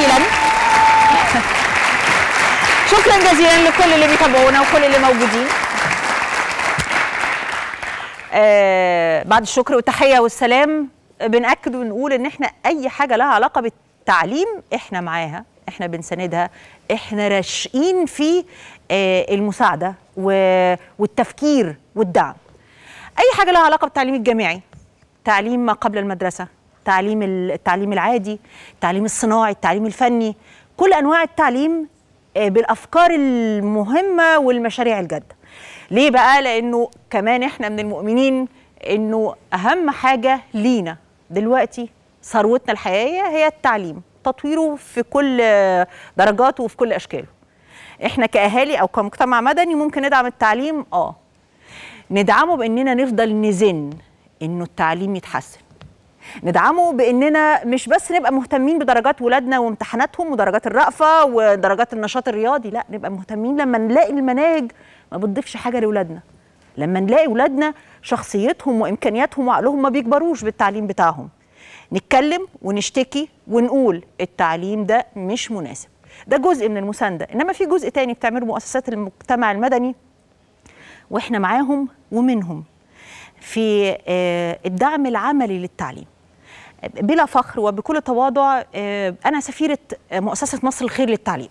جزيلا شكرا جزيلا لكل اللي بيتابعونا وكل اللي موجودين آه بعد الشكر والتحيه والسلام بنأكد ونقول ان احنا اي حاجه لها علاقه بالتعليم احنا معاها احنا بنساندها احنا راشقين في آه المساعده و- والتفكير والدعم اي حاجه لها علاقه بالتعليم الجامعي تعليم ما قبل المدرسه تعليم ال- التعليم العادي التعليم الصناعي التعليم الفني كل انواع التعليم آه، بالافكار المهمه والمشاريع الجاده ليه بقى لانه كمان احنا من المؤمنين انه اهم حاجه لينا دلوقتي ثروتنا الحقيقيه هي التعليم تطويره في كل آه، درجاته وفي كل اشكاله احنا كاهالي او كمجتمع مدني ممكن ندعم التعليم اه ندعمه باننا نفضل نزن انه التعليم يتحسن ندعمه باننا مش بس نبقى مهتمين بدرجات ولادنا وامتحاناتهم ودرجات الرأفة ودرجات النشاط الرياضي لا نبقى مهتمين لما نلاقي المناهج ما بتضيفش حاجه لاولادنا لما نلاقي ولادنا شخصيتهم وامكانياتهم وعقلهم ما بيكبروش بالتعليم بتاعهم نتكلم ونشتكي ونقول التعليم ده مش مناسب ده جزء من المسانده انما في جزء تاني بتعمله مؤسسات المجتمع المدني واحنا معاهم ومنهم في آه، الدعم العملي للتعليم بلا فخر وبكل تواضع آه، انا سفيره مؤسسه مصر الخير للتعليم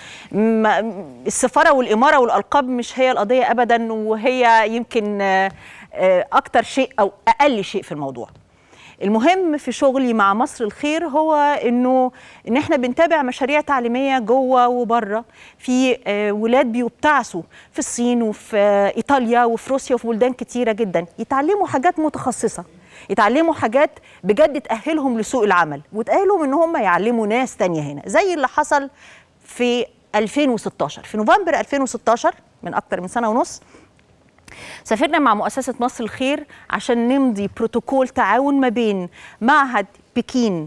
ما- السفاره والاماره والالقاب مش هي القضيه ابدا وهي يمكن آه، آه، اكتر شيء او اقل شيء في الموضوع المهم في شغلي مع مصر الخير هو انه ان احنا بنتابع مشاريع تعليميه جوه وبره في آه، ولاد بيبتعثوا في الصين وفي آه، ايطاليا وفي روسيا وفي بلدان كتيره جدا يتعلموا حاجات متخصصه يتعلموا حاجات بجد تاهلهم لسوق العمل وتاهلهم ان هم يعلموا ناس تانية هنا زي اللي حصل في 2016 في نوفمبر 2016 من اكتر من سنه ونص سافرنا مع مؤسسة مصر الخير عشان نمضي بروتوكول تعاون ما بين معهد بكين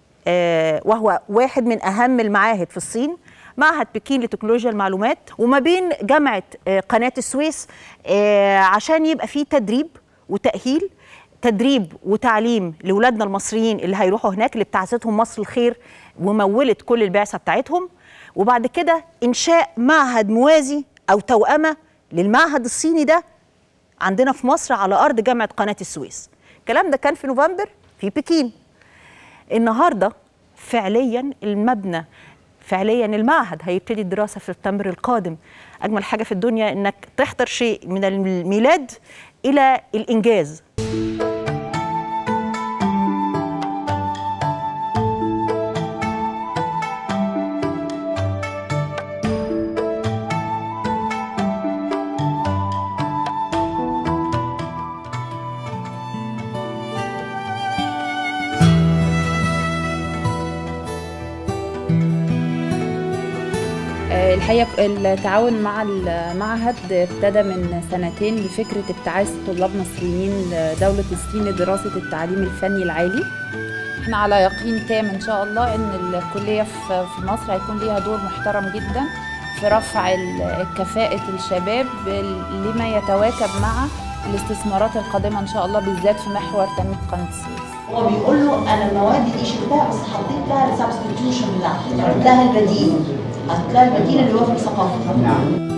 آه، وهو واحد من أهم المعاهد في الصين معهد بكين لتكنولوجيا المعلومات وما بين جامعة آه، قناة السويس آه، عشان يبقى فيه تدريب وتأهيل تدريب وتعليم لولادنا المصريين اللي هيروحوا هناك اللي بتعثتهم مصر الخير ومولت كل البعثة بتاعتهم وبعد كده إنشاء معهد موازي أو توأمة للمعهد الصيني ده عندنا في مصر على ارض جامعه قناه السويس الكلام ده كان في نوفمبر في بكين النهارده فعليا المبنى فعليا المعهد هيبتدي الدراسه في سبتمبر القادم اجمل حاجه في الدنيا انك تحضر شيء من الميلاد الى الانجاز آه، الحقيقة التعاون مع المعهد ابتدى من سنتين لفكرة ابتعاث طلاب مصريين لدولة الصين لدراسة التعليم الفني العالي احنا على يقين تام ان شاء الله ان الكلية في في مصر هيكون ليها دور محترم جدا في رفع ال- كفاءة الشباب لما يتواكب مع الاستثمارات القادمة ان شاء الله بالذات في محور تنمية قناة السويس هو بيقول له انا المواد دي شلتها بس حطيت لها السبستيتيوشن بتاعها حطيت لها البديل حطيت لها البديل اللي هو في الثقافه نعم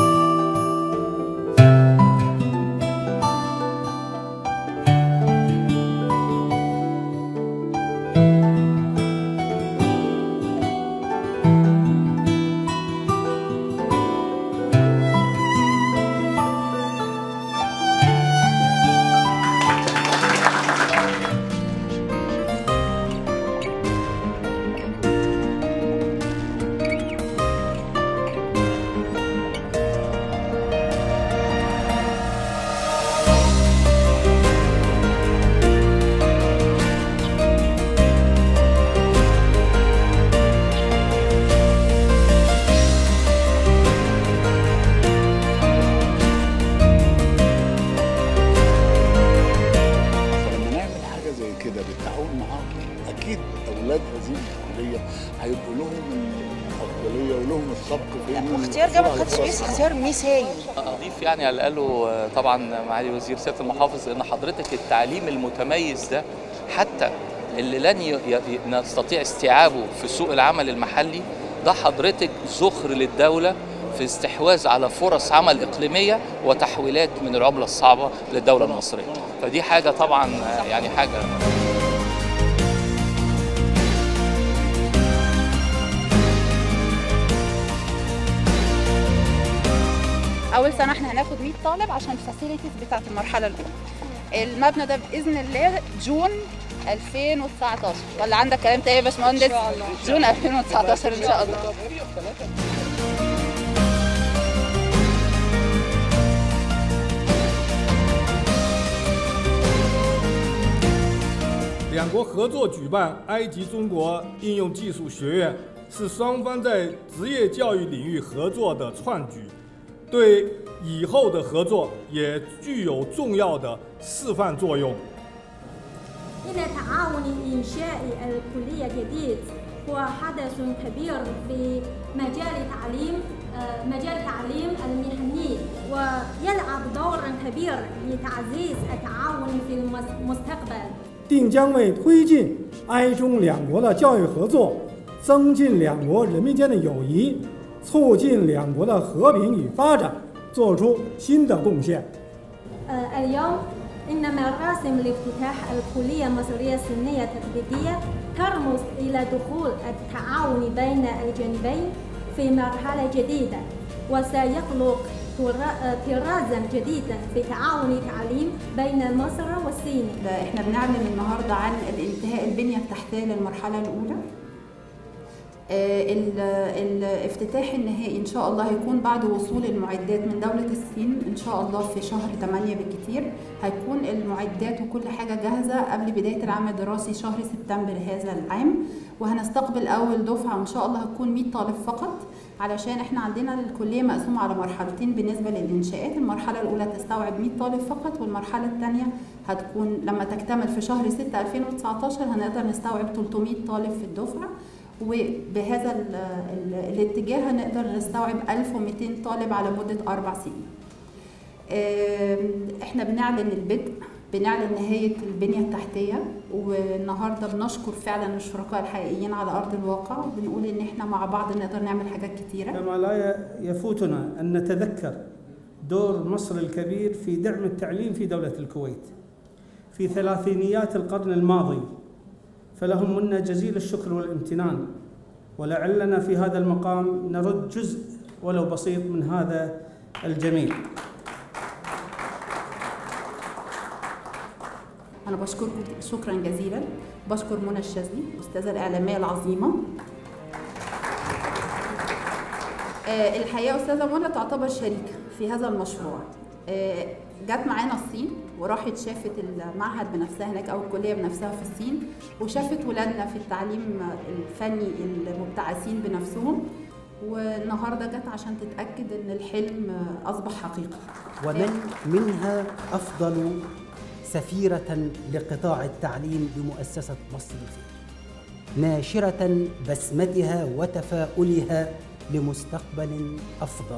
فلما نعمل حاجه زي كده بالتعاون معاهم اكيد اولاد هذه الكليه هيبقوا لهم الافضليه ولهم السبق في انهم اختيار يحصلوا جامعه على قناه السويس اختيار مثالي اضيف يعني على اللي قاله آه، طبعا معالي وزير سياده المحافظ ان حضرتك التعليم المتميز ده حتى اللي لن ي- ي- نستطيع استيعابه في سوق العمل المحلي ده حضرتك ذخر للدوله في استحواذ على فرص عمل اقليميه وتحويلات من العمله الصعبه للدوله المصريه فدي حاجه طبعا آه، يعني حاجه اول سنه احنا هناخد 100 طالب عشان الفاسيلتيز بتاعه المرحله الاولى المبنى ده باذن الله جون 2019 ولا عندك كلام تاني يا باشمهندس جون 2019 ان شاء الله 两国合作举办埃及中国应用技术学院，是双方在职业教育领域合作的创举，对以后的合作也具有重要的示范作用。 إن تعاون إنشاء الكلية جديد هو حدث كبير في مجال تعليم آه، مجال تعليم المهني ويلعب دورا كبير لتعزيز التعاون في المستقبل 定将为推进埃中两国的教育合作，增进两国人民间的友谊，促进两国的和平与发展做出新的贡献。 آه، اليوم إن مراسم لافتتاح الكلية المصرية الصينية التقليدية ترمز إلى دخول التعاون بين الجانبين في مرحلة جديدة وسيخلق طرا- طرازا جديدا في تعاون التعليم بين مصر والصين احنا بنعلن النهارده عن الانتهاء البنيه التحتيه للمرحله الاولى آه، ال- الافتتاح النهائي ان شاء الله هيكون بعد وصول المعدات من دوله الصين ان شاء الله في شهر 8 بالكتير هيكون المعدات وكل حاجه جاهزه قبل بدايه العام الدراسي شهر سبتمبر هذا العام وهنستقبل اول دفعه وان شاء الله هتكون 100 طالب فقط علشان احنا عندنا الكليه مقسومه على مرحلتين بالنسبه للانشاءات المرحله الاولى تستوعب 100 طالب فقط والمرحله الثانيه هتكون لما تكتمل في شهر 6 2019 هنقدر نستوعب 300 طالب في الدفعه وبهذا ال ال الاتجاه هنقدر نستوعب 1200 طالب على مده اربع سنين. آم، احنا بنعلن البدء بنعلن نهايه البنيه التحتيه والنهارده بنشكر فعلا الشركاء الحقيقيين على ارض الواقع وبنقول ان احنا مع بعض نقدر نعمل حاجات كتيره. كما لا يفوتنا أن نتذكر دور مصر الكبير في دعم التعليم في دولة الكويت في ثلاثينيات القرن الماضي فلهم منا جزيل الشكر والامتنان ولعلنا في هذا المقام نرد جزء ولو بسيط من هذا الجميل انا بشكركم شكرا جزيلا بشكر منى الشاذلي الاستاذه الاعلاميه العظيمه آه، الحقيقه استاذه منى تعتبر شريكه في هذا المشروع آه، جت معانا الصين وراحت شافت المعهد بنفسها هناك او الكليه بنفسها في الصين وشافت ولادنا في التعليم الفني المبتعثين بنفسهم والنهارده جت عشان تتاكد ان الحلم اصبح حقيقه ومن منها أفضل سفيرة لقطاع التعليم بمؤسسة مصر الخير ناشرة بسمتها وتفاؤلها لمستقبل أفضل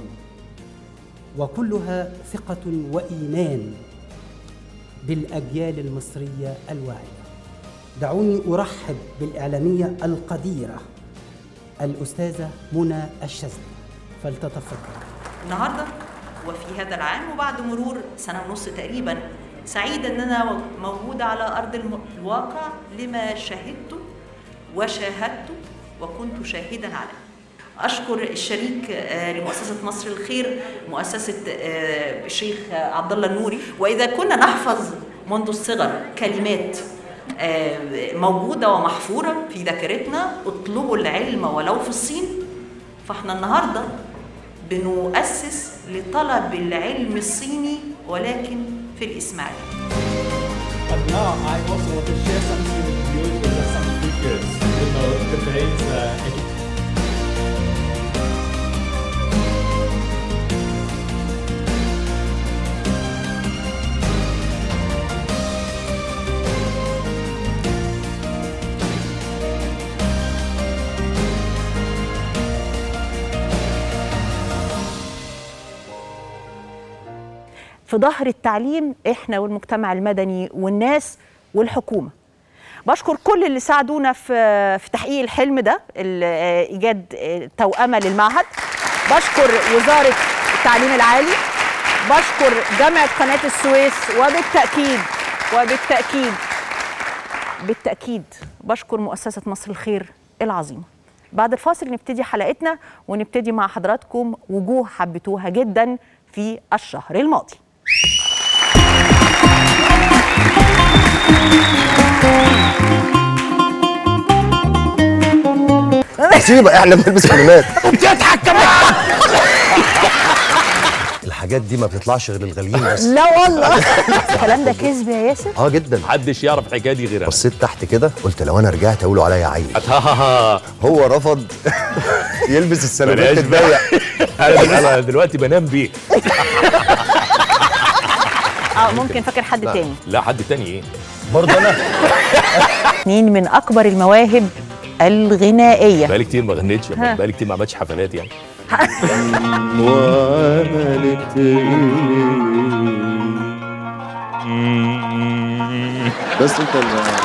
وكلها ثقة وإيمان بالأجيال المصرية الواعية دعوني أرحب بالإعلامية القديرة الأستاذة منى الشاذلي فلتتفضل النهارده وفي هذا العام وبعد مرور سنه ونص تقريبا سعيده ان انا موجوده على ارض الم- الواقع لما شهدته وشاهدته وكنت شاهدا عليه. اشكر الشريك آه، لمؤسسه مصر الخير مؤسسه آه، الشيخ آه، عبد الله النوري واذا كنا نحفظ منذ الصغر كلمات آه، موجوده ومحفوره في ذاكرتنا اطلبوا العلم ولو في الصين فاحنا النهارده بنؤسس لطلب العلم الصيني ولكن في الإسماعيلية But now I also want to share something with you with some figures. You know, today's uh, edu- في ظهر التعليم احنا والمجتمع المدني والناس والحكومه بشكر كل اللي ساعدونا في في تحقيق الحلم ده ال- آه، ايجاد آه، توأمه للمعهد بشكر وزاره التعليم العالي بشكر جامعه قناه السويس وبالتاكيد وبالتاكيد بالتاكيد بشكر مؤسسه مصر الخير العظيمه بعد الفاصل نبتدي حلقتنا ونبتدي مع حضراتكم وجوه حبيتوها جدا في الشهر الماضي سيبي بقى احنا بنلبس كلمات بتضحك كمان الحاجات دي ما بتطلعش غير الغاليين بس لا والله الكلام ده كذب يا ياسر اه جدا محدش يعرف الحكايه دي غير انا بصيت تحت كده قلت لو انا رجعت اقولوا عليا عيل هو رفض يلبس السلوبات بلاش الضيق انا انا دلوقتي بنام بيه اه ممكن فاكر حد لا. تاني لا حد تاني ايه برضه انا اتنين من اكبر المواهب الغنائيه بقالي كتير ما غنيتش ها. بقالي كتير ما عملتش حفلات يعني وعملت بس انت اللي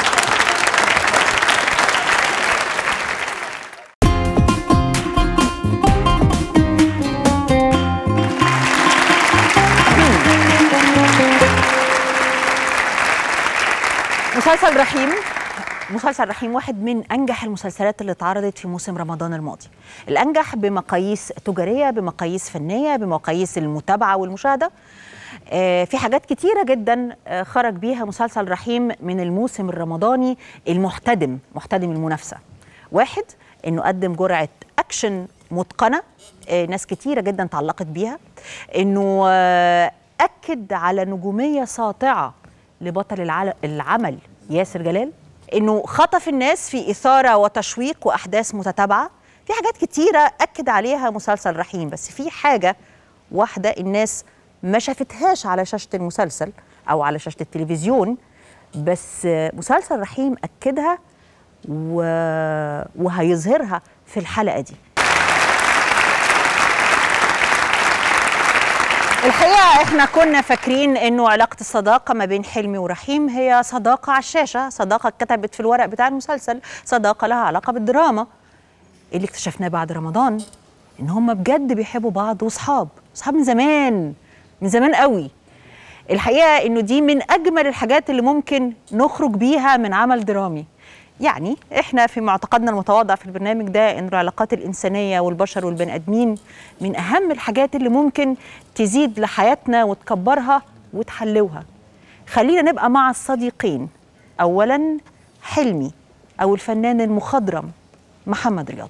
مسلسل رحيم مسلسل رحيم واحد من انجح المسلسلات اللي اتعرضت في موسم رمضان الماضي الانجح بمقاييس تجاريه بمقاييس فنيه بمقاييس المتابعه والمشاهده آه، في حاجات كتيره جدا آه، خرج بيها مسلسل رحيم من الموسم الرمضاني المحتدم محتدم المنافسه واحد انه قدم جرعه اكشن متقنه آه، ناس كتيره جدا تعلقت بيها انه آه، اكد على نجوميه ساطعه لبطل العل- العمل ياسر جلال انه خطف الناس في اثاره وتشويق واحداث متتابعه في حاجات كتيره اكد عليها مسلسل رحيم بس في حاجه واحده الناس ما شافتهاش على شاشه المسلسل او على شاشه التلفزيون بس آه، مسلسل رحيم اكدها و... وهيظهرها في الحلقه دي الحقيقه احنا كنا فاكرين انه علاقه الصداقه ما بين حلمي ورحيم هي صداقه على الشاشه صداقه اتكتبت في الورق بتاع المسلسل صداقه لها علاقه بالدراما اللي اكتشفناه بعد رمضان ان هم بجد بيحبوا بعض واصحاب اصحاب من زمان من زمان قوي الحقيقه انه دي من اجمل الحاجات اللي ممكن نخرج بيها من عمل درامي يعني احنا في معتقدنا المتواضع في البرنامج ده ان العلاقات الانسانيه والبشر والبني ادمين من اهم الحاجات اللي ممكن تزيد لحياتنا وتكبرها وتحلوها خلينا نبقى مع الصديقين اولا حلمي او الفنان المخضرم محمد رياض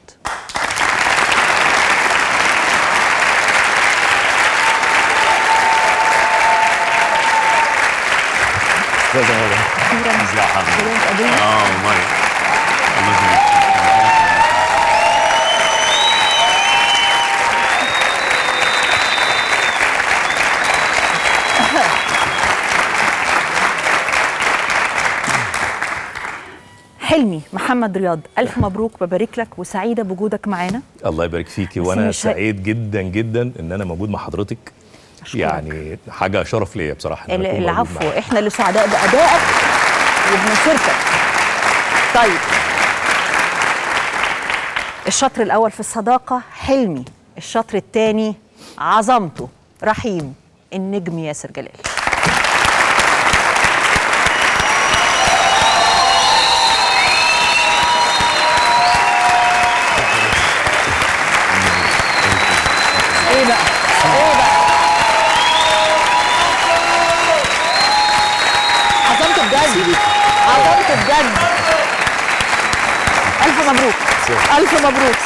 ازي حضرتك اه والله الله يخليك. حلمي محمد رياض الف مبروك ببارك لك وسعيده بوجودك معانا الله يبارك فيكي بس وانا مش ه- سعيد جدا جدا ان انا موجود مع حضرتك يعني حاجه شرف ليا بصراحه إن أنا ال- أكون موجود العفو معاك. احنا اللي سعداء بادائك وبمسيرتك طيب الشطر الاول في الصداقه حلمي الشطر الثاني عظمته رحيم النجم ياسر جلال ايه بقى ايه بقى عظمته بجد عظمته بجد الف مبروك الف مبروك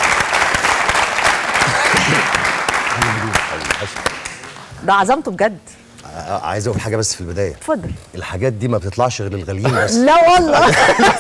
ده عظمته بجد ع- عايز اقول حاجه بس في البدايه اتفضل الحاجات دي ما بتطلعش غير الغاليين بس لا والله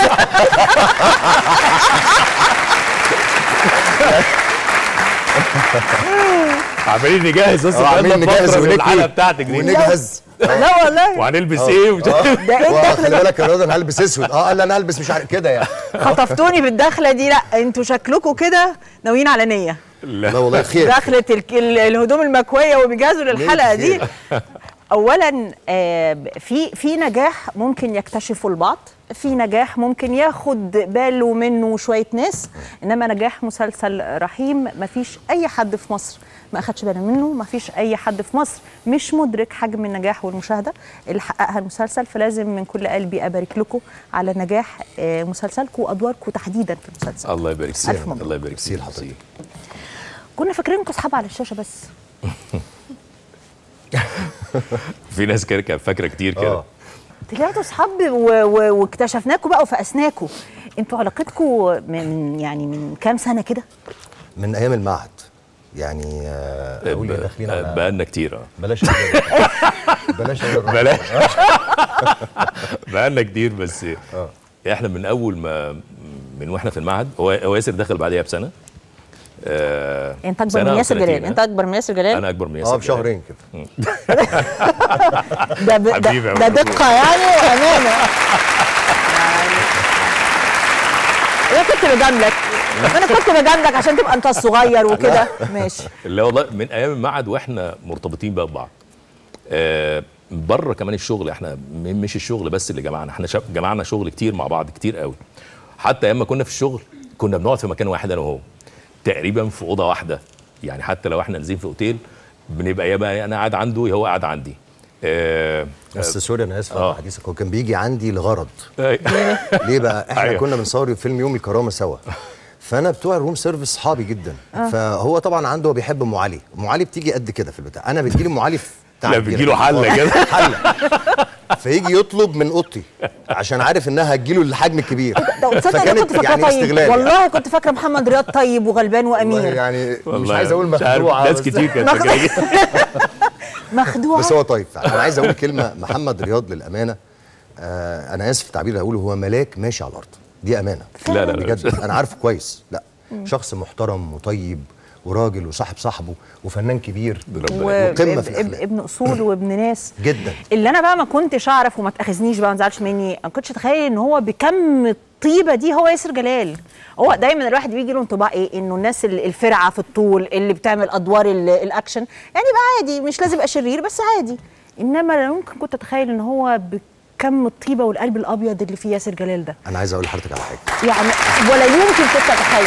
عمالين نجهز بس آه، عمالين بقالنا نجهز فترة من ونكوي الحلقه بتاعتك دي ونجهز لا والله وهنلبس آه. ايه ومش آه. ده إيه الدخل وخلي ده؟ بالك يا رضا انا هلبس اسود اه قال لي انا هلبس مش عارف كده يعني خطفتوني بالدخله دي لا انتوا شكلكم كده ناويين على نيه لا والله خير دخلة ال- ال- الهدوم المكويه وبيجهزوا للحلقه دي اولا آه، في في نجاح ممكن يكتشفه البعض في نجاح ممكن ياخد باله منه شويه ناس انما نجاح مسلسل رحيم ما فيش اي حد في مصر ما اخدش باله منه ما فيش اي حد في مصر مش مدرك حجم النجاح والمشاهده اللي حققها المسلسل فلازم من كل قلبي ابارك لكم على نجاح آه، مسلسلكم وادواركم تحديدا في المسلسل الله يبارك ألف فيك مبروك. الله يبارك فيك حضرتك كنا فاكرينكم اصحاب على الشاشه بس في ناس كده كانت فاكره كتير كده طلعتوا اصحاب و- و- واكتشفناكم بقى وفقسناكم انتوا علاقتكم من يعني من كام سنه كده من ايام المعهد يعني آه، اقول إيه داخلين على بقالنا كتير اه بلاش بلاش بلاش بقالنا كتير بس احنا من اول ما من واحنا في المعهد هو هو ياسر دخل بعديها بسنه آه انت اكبر سنة من أو ياسر 30 جلال انت اكبر من ياسر جلال انا اكبر من ياسر اه بشهرين كده ده ب- ده, حبيبي يا ده مبروك. دقه يعني وامانه يعني انا كنت بجاملك انا كنت بجاملك عشان تبقى انت الصغير وكده ماشي لا والله من ايام المعهد واحنا مرتبطين بقى ببعض آه بره كمان الشغل احنا م- مش الشغل بس اللي جمعنا احنا شا- جمعنا شغل كتير مع بعض كتير قوي حتى ايام ما كنا في الشغل كنا بنقعد في مكان واحد انا وهو تقريبا في اوضه واحده يعني حتى لو احنا نازلين في اوتيل بنبقى يا بقى انا قاعد عنده يا هو قاعد عندي آه بس سوري انا اسف على حديثك هو كان بيجي عندي لغرض آه. ليه بقى احنا أيوة. كنا بنصور فيلم يوم الكرامه سوا فانا بتوع الروم سيرفيس صحابي جدا آه. فهو طبعا عنده هو بيحب ام علي ام علي بتيجي قد كده في البتاع انا بتجيلي ام علي في لا، بتجيله حلة كده. حله فيجي يطلب من اوضتي عشان عارف انها هتجيله الحجم الكبير ده تصدق انا كنت فاكره يعني طيب استغلال والله كنت فاكره محمد رياض طيب وغلبان وامير يعني مش والله عايز اقول مش عارف، مخدوعه ناس بس- كتير كانت فاكره كده. مخدوعه بس هو طيب فعلا انا عايز اقول كلمه محمد رياض للامانه آه انا اسف في التعبير اللي هقوله هو ملاك ماشي على الارض دي امانه لا، لا، لا. بجد انا عارفه كويس لا مم. شخص محترم وطيب وراجل وصاحب صاحبه وفنان كبير وابن وقمه في الاخلاق ابن اصول وابن ناس جدا اللي انا بقى ما كنتش اعرف وما تاخذنيش بقى ما تزعلش مني ما كنتش اتخيل ان هو بكم الطيبه دي هو ياسر جلال هو دايما الواحد بيجي له انطباع ايه انه الناس ال- الفرعه في الطول اللي بتعمل ادوار ال- الاكشن يعني بقى عادي مش لازم يبقى شرير بس عادي انما لا يمكن كنت اتخيل ان هو بكم الطيبه والقلب الابيض اللي فيه ياسر جلال ده انا عايز اقول لحضرتك على حاجه يعني ولا يمكن كنت اتخيل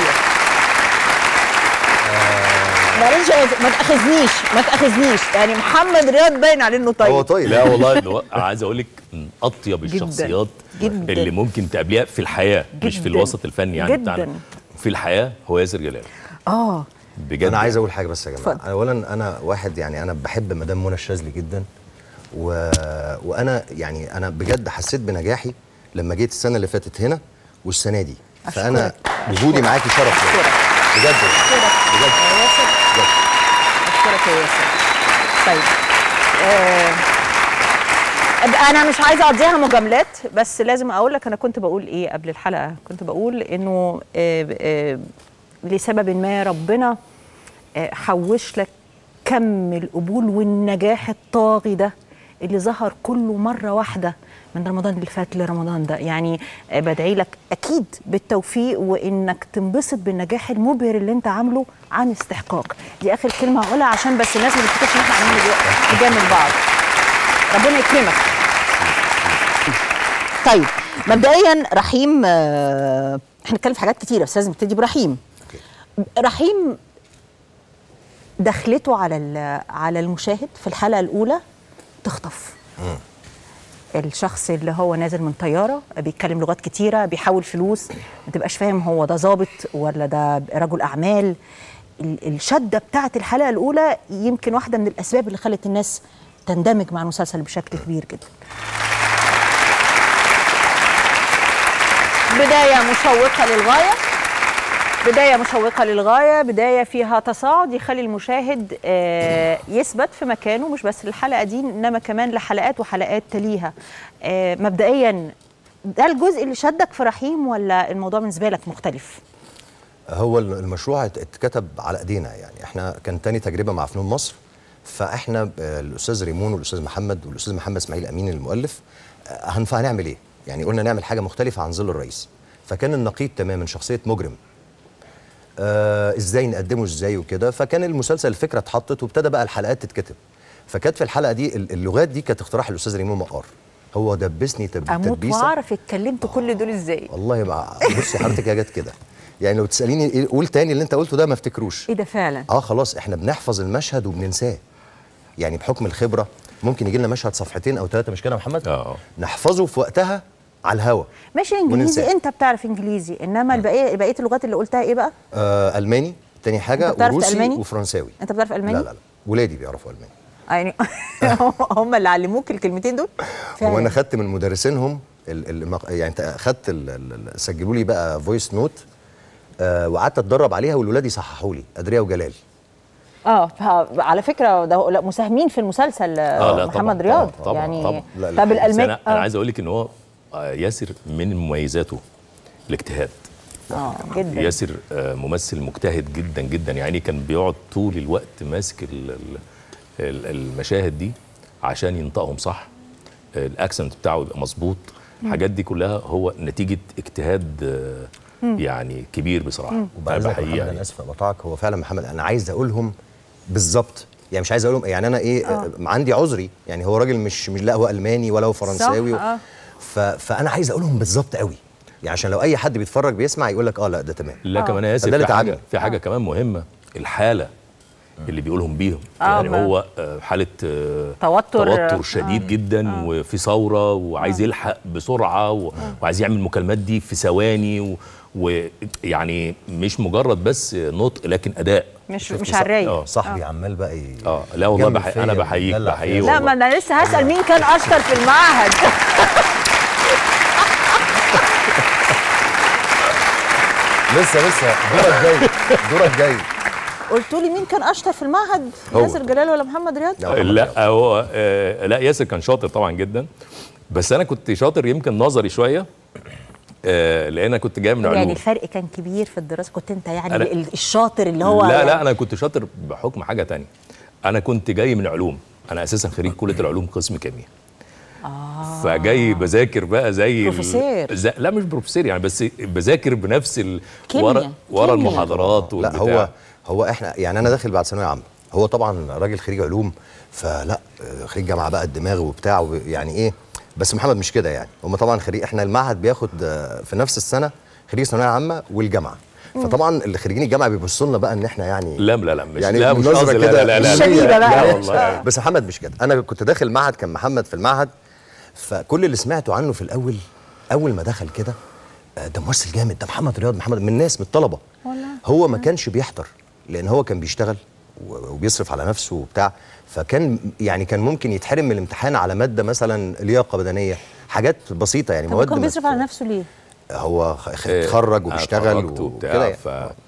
معلش ما تاخذنيش ما تاخذنيش يعني محمد رياض باين عليه انه طيب لا والله ده هو- عايز اقول لك من اطيب جداً. الشخصيات جداً. اللي ممكن تقابليها في الحياه مش في جداً. الوسط الفني يعني جداً. بتاعنا في الحياه هو ياسر جلال اه بجد انا عايز اقول حاجه بس يا جماعه اتفضل. اولا انا واحد يعني انا بحب مدام منى الشاذلي جدا و... وانا يعني انا بجد حسيت بنجاحي لما جيت السنه اللي فاتت هنا والسنه دي فانا وجودي معاكي شرف ليا. بجد بجد يا ياسر اشكرك يا ياسر طيب آه انا مش عايزه اقضيها مجاملات بس لازم اقول لك انا كنت بقول ايه قبل الحلقه كنت بقول انه آه آه لسبب ما ربنا آه حوش لك كم القبول والنجاح الطاغي ده اللي ظهر كله مره واحده من رمضان اللي فات لرمضان ده يعني آه، بدعي لك اكيد بالتوفيق وانك تنبسط بالنجاح المبهر اللي انت عامله عن استحقاق دي اخر كلمه هقولها عشان بس الناس ما تفتكرش ان احنا عاملين نجا- نجامل بعض ربنا يكرمك طيب مبدئيا رحيم آه، احنا هنتكلم في حاجات كتيره بس لازم نبتدي برحيم رحيم دخلته على ال- على المشاهد في الحلقه الاولى تخطف الشخص اللي هو نازل من طياره بيتكلم لغات كتيره بيحول فلوس ما تبقاش فاهم هو ده ظابط ولا ده رجل اعمال ال- الشده بتاعت الحلقه الاولى يمكن واحده من الاسباب اللي خلت الناس تندمج مع المسلسل بشكل كبير جدا بدايه مشوقه للغايه بداية مشوقة للغاية بداية فيها تصاعد يخلي المشاهد آه، يثبت في مكانه مش بس للحلقة دي إنما كمان لحلقات وحلقات تليها آه، مبدئيا ده الجزء اللي شدك في رحيم ولا الموضوع بالنسبة لك مختلف؟ هو المشروع ات- اتكتب على ايدينا يعني احنا كان تاني تجربه مع فنون مصر فاحنا آه، الاستاذ ريمون والاستاذ محمد والاستاذ محمد اسماعيل امين المؤلف آه، هنفع هنعمل ايه؟ يعني قلنا نعمل حاجه مختلفه عن ظل الرئيس فكان النقيض تماما شخصيه مجرم آه ازاي نقدمه ازاي وكده فكان المسلسل الفكره اتحطت وابتدى بقى الحلقات تتكتب فكانت في الحلقه دي ال- اللغات دي كانت اختراع الاستاذ ريمون مقار هو دبسني تب... اموت تدبيسه واعرف اتكلمت كل دول ازاي والله ما بصي حضرتك هي جت كده يعني لو تساليني إيه- قول تاني اللي انت قلته ده ما افتكروش ايه ده فعلا اه خلاص احنا بنحفظ المشهد وبننساه يعني بحكم الخبره ممكن يجي لنا مشهد صفحتين او ثلاثه مش كده يا محمد اه نحفظه في وقتها على الهوا ماشي انجليزي وننساه. انت بتعرف انجليزي انما البقيه بقيه اللغات اللي قلتها ايه بقى آه الماني تاني حاجه أنت بتعرف وروسي ألماني؟ وفرنساوي انت بتعرف الماني لا لا لا ولادي بيعرفوا الماني يعني هم اللي علموك الكلمتين دول هو انا خدت من مدرسينهم ال- المق... يعني انت خدت ال... ال... سجلوا لي بقى فويس نوت آه وقعدت اتدرب عليها والولاد يصححوا لي ادريا وجلال اه ف- على فكره ده لا مساهمين في المسلسل اه لا محمد طبعا رياض طبعا طبعا يعني طبعا لا لا طب بس الالماني انا, أنا عايز اقول لك ان هو آه، ياسر من مميزاته الاجتهاد اه جدا ياسر آه، ممثل مجتهد جدا جدا يعني كان بيقعد طول الوقت ماسك ال- ال- ال- المشاهد دي عشان ينطقهم صح آه، الاكسنت بتاعه يبقى مظبوط الحاجات دي كلها هو نتيجه اجتهاد آه، مم. يعني كبير بصراحه وبعد أنا ذلك بحييه محمد يعني انا اسف بقطعك هو فعلا محمد انا عايز اقولهم بالظبط يعني مش عايز اقولهم يعني انا ايه آه. آه. عندي عذري يعني هو راجل مش مش لا هو الماني ولا هو فرنساوي صح اه ف... فانا عايز اقولهم بالظبط قوي يعني عشان لو اي حد بيتفرج بيسمع يقول لك اه لا ده تمام لا كمان يا ياسر فده اللي في حاجه تعبني في حاجه كمان مهمه الحاله اللي بيقولهم بيهم آه، يعني ما- هو آه، حاله آه، توتر، توتر آه. شديد جدا وفي ثوره وعايز يلحق بسرعه و- وعايز يعمل المكالمات دي في ثواني و- ويعني مش مجرد بس نطق لكن اداء مش شفت مش صح- على الرايق اه صاحبي عمال بقى ي... اه لا والله جنب بحي... فيا انا بحييك ويدلع بحييه فيا. لا والله. ما انا لسه هسال مين كان اشطر في المعهد لسه لسه دورك جاي دورك جاي قلتوا لي مين كان اشطر في المعهد هو. ياسر جلال ولا محمد رياض لا هو آه لا ياسر كان شاطر طبعا جدا بس انا كنت شاطر يمكن نظري شويه آه لان انا كنت جاي من يعني علوم الفرق كان كبير في الدراسه كنت انت يعني أنا- ال- الشاطر اللي هو لا يعني لا انا كنت شاطر بحكم حاجه تانية انا كنت جاي من علوم انا اساسا خريج كليه العلوم قسم كيمياء آه. فجاي بذاكر بقى زي ال- بروفيسور. زي لا مش بروفيسور يعني بس بذاكر بنفس ال... كيمياء. ورا ورا كيمياء. المحاضرات لا والبتاع. هو هو احنا يعني انا داخل بعد ثانويه عامه هو طبعا راجل خريج علوم فلا آه، خريج جامعه بقى الدماغ وبتاع وب- يعني ايه بس محمد مش كده يعني هم طبعا خريج احنا المعهد بياخد آه، في نفس السنه خريج ثانويه عامه والجامعه فطبعا اللي خريجين الجامعه بيبصوا لنا بقى ان احنا يعني لا لا لا مش يعني لا مش بنظرة قصدي لا لا لا لا الشبيبة لا, بقى. لا والله بس محمد مش كده انا كنت داخل معهد كان محمد في المعهد فكل اللي سمعته عنه في الاول اول ما دخل كده آه، ده ممثل جامد ده محمد رياض محمد من الناس من الطلبه والله هو ما كانش بيحضر لان هو كان بيشتغل و- وبيصرف على نفسه وبتاع فكان يعني كان ممكن يتحرم من الامتحان على ماده مثلا لياقه بدنيه حاجات بسيطه يعني طب هو مواد كان ما- بيصرف على نفسه ليه؟ هو خ- خ- إيه، اتخرج أنا وبيشتغل اتخرجت وكده وبتاع يعني. ف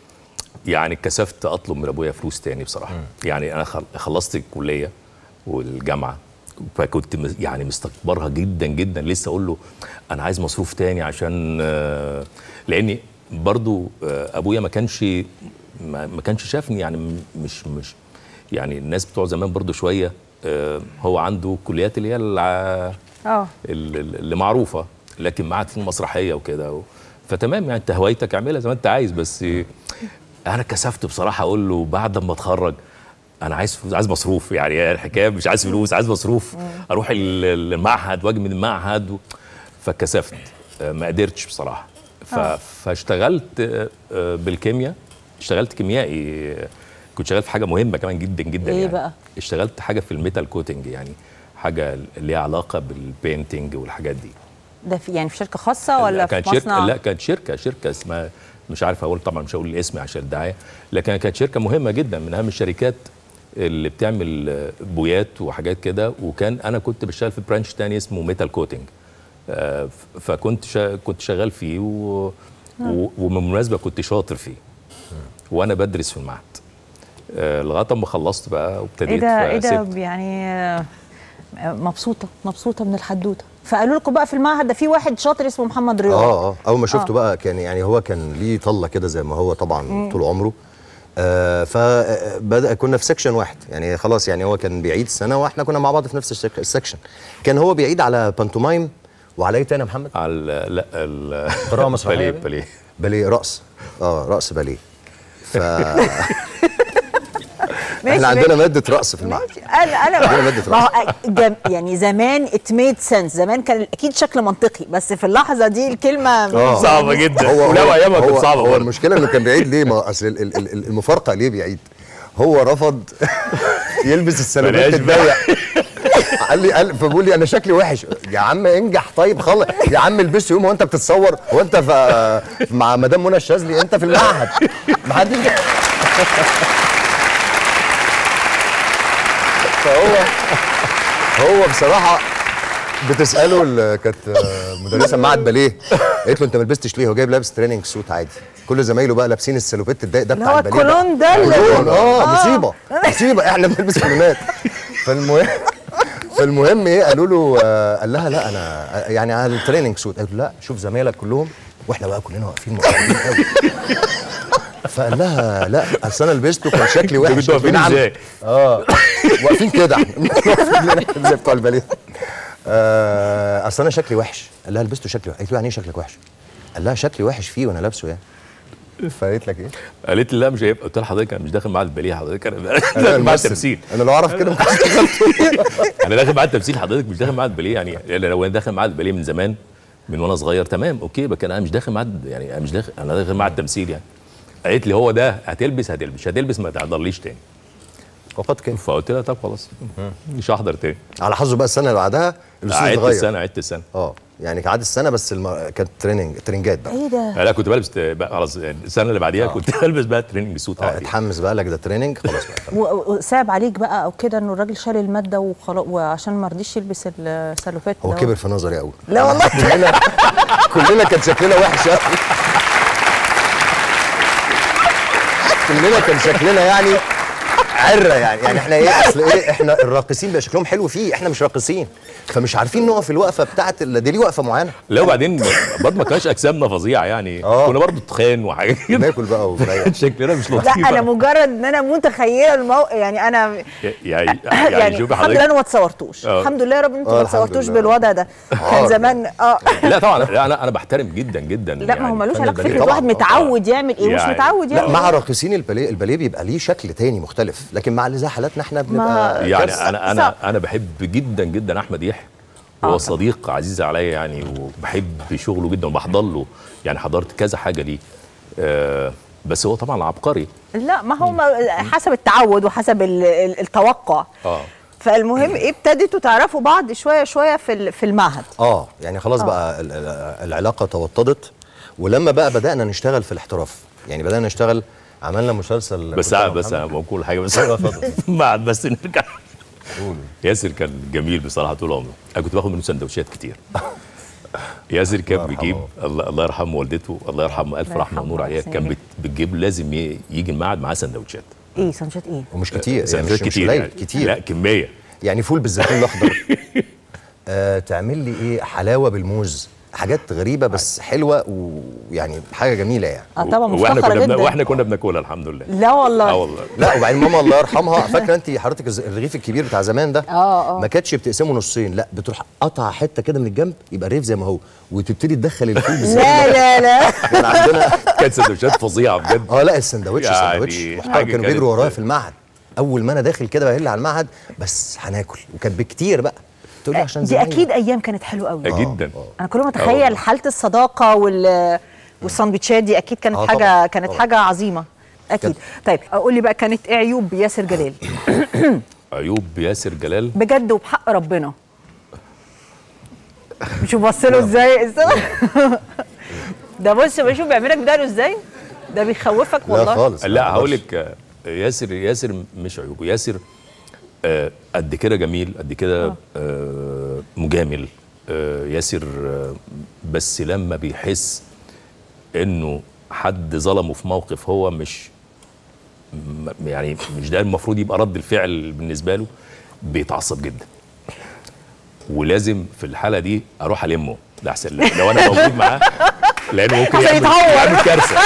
يعني اتكسفت اطلب من ابويا فلوس تاني بصراحه يعني انا خل- خلصت الكليه والجامعه فكنت مس- يعني مستكبرها جدا جدا لسه اقول له انا عايز مصروف تاني عشان آه، لاني برضو آه، ابويا ما كانش ما ما كانش شافني يعني م- مش مش يعني الناس بتوع زمان برضو شويه آه، هو عنده كليات اللي هي الع- اه ال- ال- اللي معروفه لكن معاد في المسرحيه وكده و... فتمام يعني انت هوايتك اعملها زي ما انت عايز بس انا كسفت بصراحه اقول له بعد ما اتخرج انا عايز فلوس عايز مصروف يعني الحكايه مش عايز فلوس عايز مصروف اروح ال- المعهد واجي من المعهد و... فكسفت آه، ما قدرتش بصراحه ف... آه. فاشتغلت آه، آه، بالكيمياء اشتغلت كيميائي آه، كنت شغال في حاجه مهمه كمان جدا جدا إيه يعني بقى؟ اشتغلت حاجه في الميتال كوتنج يعني حاجه ليها علاقه بالبينتنج والحاجات دي ده في يعني في شركه خاصه ولا لا في كانت مصنع؟ شركه لا كانت شركه شركه اسمها مش عارف اقول طبعا مش هقول الاسم عشان الدعايه لكن كانت شركه مهمه جدا من اهم الشركات اللي بتعمل آه، بويات وحاجات كده وكان انا كنت بشتغل في برانش تاني اسمه ميتال كوتنج آه، ف- فكنت شا كنت شغال فيه و... و... وبالمناسبه كنت شاطر فيه وانا بدرس في المعهد آه، لغايه اما خلصت بقى وابتديت ايه ده ايه ده فسبت. يعني آه، مبسوطه مبسوطه من الحدوته فقالوا لكم بقى في المعهد ده في واحد شاطر اسمه محمد رياض اه اه اول ما شفته آه. بقى كان يعني هو كان ليه طله كده زي ما هو طبعا مم. طول عمره آه فبدا كنا في سكشن واحد يعني خلاص يعني هو كان بيعيد السنه واحنا كنا مع بعض في نفس السك- السكشن كان هو بيعيد على بانتومايم وعلى ايه تاني يا محمد؟ على لا ال قراءه مسرحيه باليه باليه باليه رقص اه رقص باليه ف ماشي، احنا عندنا ماشي. ماده رقص في المعهد انا انا عندنا مادة ما هو جم يعني زمان ات ميد سنس زمان كان اكيد شكل منطقي بس في اللحظه دي الكلمه آه. هو ولو أيامها كانت هو- صعبة هو برضه. المشكله انه كان بعيد ليه ما اصل ال- ال- ال- المفارقه ليه بعيد هو رفض يلبس السلوبات بلاش بقى. الضيق قال لي قال فبقول لي انا شكلي وحش يا عم انجح طيب خلص يا عم البسه يوم وانت بتتصور هو انت في مع مدام منى الشاذلي انت في المعهد ما حدش فهو هو بصراحه بتساله ال- كانت مدرسه معهد باليه قالت له انت ما لبستش ليه هو جايب لابس تريننج سوت عادي كل زمايله بقى لابسين السلوبيت الضيق ده اللي بتاع هو الباليه بقى. الكولون ده اللي- كولون اه آه. مصيبه مصيبه احنا بنلبس كولونات فالمهم فالمهم ايه قالوا له آه، قال لها لا انا يعني على التريننج سوت قالت له لا شوف زمايلك كلهم واحنا بقى كلنا واقفين مقربين قوي فقال لها لا اصل انا لبسته كان شكلي وحش انتوا واقفين نعم. ازاي؟ اه واقفين كده احنا واقفين زي بتوع الباليه آه، اصل انا شكلي وحش قال لها لبسته شكلي وحش قالت له يعني ايه شكلك وحش قال لها شكلي وحش فيه وانا لابسه يعني فقالت لك ايه قالت لي لا مش هيبقى قلت لها حضرتك انا مش داخل معاها الباليه حضرتك انا أنا داخل معاها الممثل. التمثيل انا لو اعرف كده ما كنتش اشتغلت انا داخل معاها التمثيل حضرتك مش داخل معاها الباليه يعني لو انا داخل معاها الباليه من زمان من وانا صغير تمام اوكي لكن انا مش داخل معاها يعني انا مش داخل انا داخل معاها التمثيل يعني قالت لي هو ده هتلبس هتلبس مش هتلبس ما تعضليش تاني وقد كان فقلت لها طب خلاص مش هحضر تاني على حظه بقى السنه اللي بعدها الاستاذ عدت اتغير السنه عدت السنه اه يعني كان عدت السنه بس الم... كانت تريننج ترينجات بقى ايه ده لا كنت بلبس بقى خلاص السنه اللي بعديها كنت بلبس بقى تريننج سوت اه عادي اتحمس بقى لك ده تريننج خلاص بقى و- وصعب عليك بقى او كده انه الراجل شال الماده وخلاص وعشان ما رضيش يلبس السلوفات هو ده. كبر في نظري قوي لا والله كلنا كلنا كان شكلنا وحش قوي كلنا كان شكلنا يعني عره يعني يعني احنا ايه اصل ايه احنا الراقصين بقى شكلهم حلو فيه احنا مش راقصين فمش عارفين نقف الوقفه بتاعت ال- دي ليه وقفه معينه لا وبعدين برضه ما كانش اجسامنا فظيعه يعني كنا برضه تخان وحاجات كده ناكل بقى وفريح شكلنا مش لا لطيف انا مجرد ان انا متخيله الموقف يعني انا يعني يعني, يعني شوفي الحمد لله انا ما اتصورتوش آه. الحمد لله يا رب انتوا آه، ما الحمد اتصورتوش لله. بالوضع ده كان آه. زمان اه لا طبعا لا انا انا بحترم جدا جدا لا ما هو ملوش فن علاقه الباليه فكره طبعاً. واحد متعود يعمل ايه ومش يعني- متعود لا يعمل مع إيه. راقصين الباليه الباليه بيبقى ليه شكل تاني مختلف لكن مع اللي زي حالاتنا احنا بنبقى يعني كارثة. انا انا انا بحب جدا جدا احمد يحيى هو صديق عزيز عليا يعني وبحب شغله جدا وبحضر له يعني حضرت كذا حاجه ليه آه بس هو طبعا عبقري لا ما هو ما- حسب التعود وحسب ال- ال- التوقع اه فالمهم ايه ابتدتوا تعرفوا بعض شويه شويه في ال- في المعهد اه يعني خلاص آه. بقى ال- ال- العلاقه توطدت ولما بقى بدانا نشتغل في الاحتراف يعني بدانا نشتغل عملنا مسلسل بس كنت أنا بس ومحمد. انا بقول حاجه بس أيوة، اتفضل. بعد بس نرجع قول. ياسر كان جميل بصراحه طول عمره انا كنت باخد منه سندوتشات كتير ياسر كان بيجيب الله الله يرحم والدته الله يرحمه الف الله رحمه ونور يرحمه عليها ويحسن كان إليه. بت- بتجيب لازم ي- يجي المعهد معاه سندوتشات ايه سانشات ايه ومش كتير يعني سندوتشات مش- مش كتير قليل، يعني. كتير. لا كميه يعني فول بالزيتون الاخضر آه تعمل لي ايه حلاوه بالموز حاجات غريبه بس حلوه ويعني حاجه جميله يعني اه طبعا واحنا مفتخره كنا بن... جدا واحنا كنا بناكلها الحمد لله لا والله اه والله لا وبعدين ماما الله يرحمها فاكره انت حضرتك الز- الرغيف الكبير بتاع زمان ده اه اه ما كانتش بتقسمه نصين لا بتروح قطع حته كده من الجنب يبقى الرغيف زي ما هو وتبتدي تدخل الفول بالزيتون لا لا لا كان عندنا كانت سندوتشات فظيعه بجد اه لا السندوتش يعني سندوتش محترم حاجة كانوا كانت- بيجروا ورايا في المعهد اول ما انا داخل كده بهل على المعهد بس هناكل وكان بكتير بقى تقول لي عشان دي زمايلي. اكيد ايام كانت حلوه قوي جدا انا كل ما آه اتخيل والله. حاله الصداقه وال والسندوتشات دي اكيد كانت آه حاجه طبعاً، كانت طبعاً. حاجه عظيمه اكيد طيب قول لي بقى كانت ايه عيوب ياسر جلال ايوب ياسر جلال بجد وبحق ربنا شوف بص له ازاي ده بص بشوف بيعملك بداله ازاي ده بيخوفك والله لا هقول لك آه، ياسر ياسر مش عيوبه ياسر آه، قد كده جميل قد كده آه، مجامل آه، ياسر آه، بس لما بيحس انه حد ظلمه في موقف هو مش م- يعني مش ده المفروض يبقى رد الفعل بالنسبه له بيتعصب جدا ولازم في الحاله دي اروح المه ده احسن لي. لو انا موجود معاه لانه ممكن عشان يعمل, يتهور. يعمل كارثه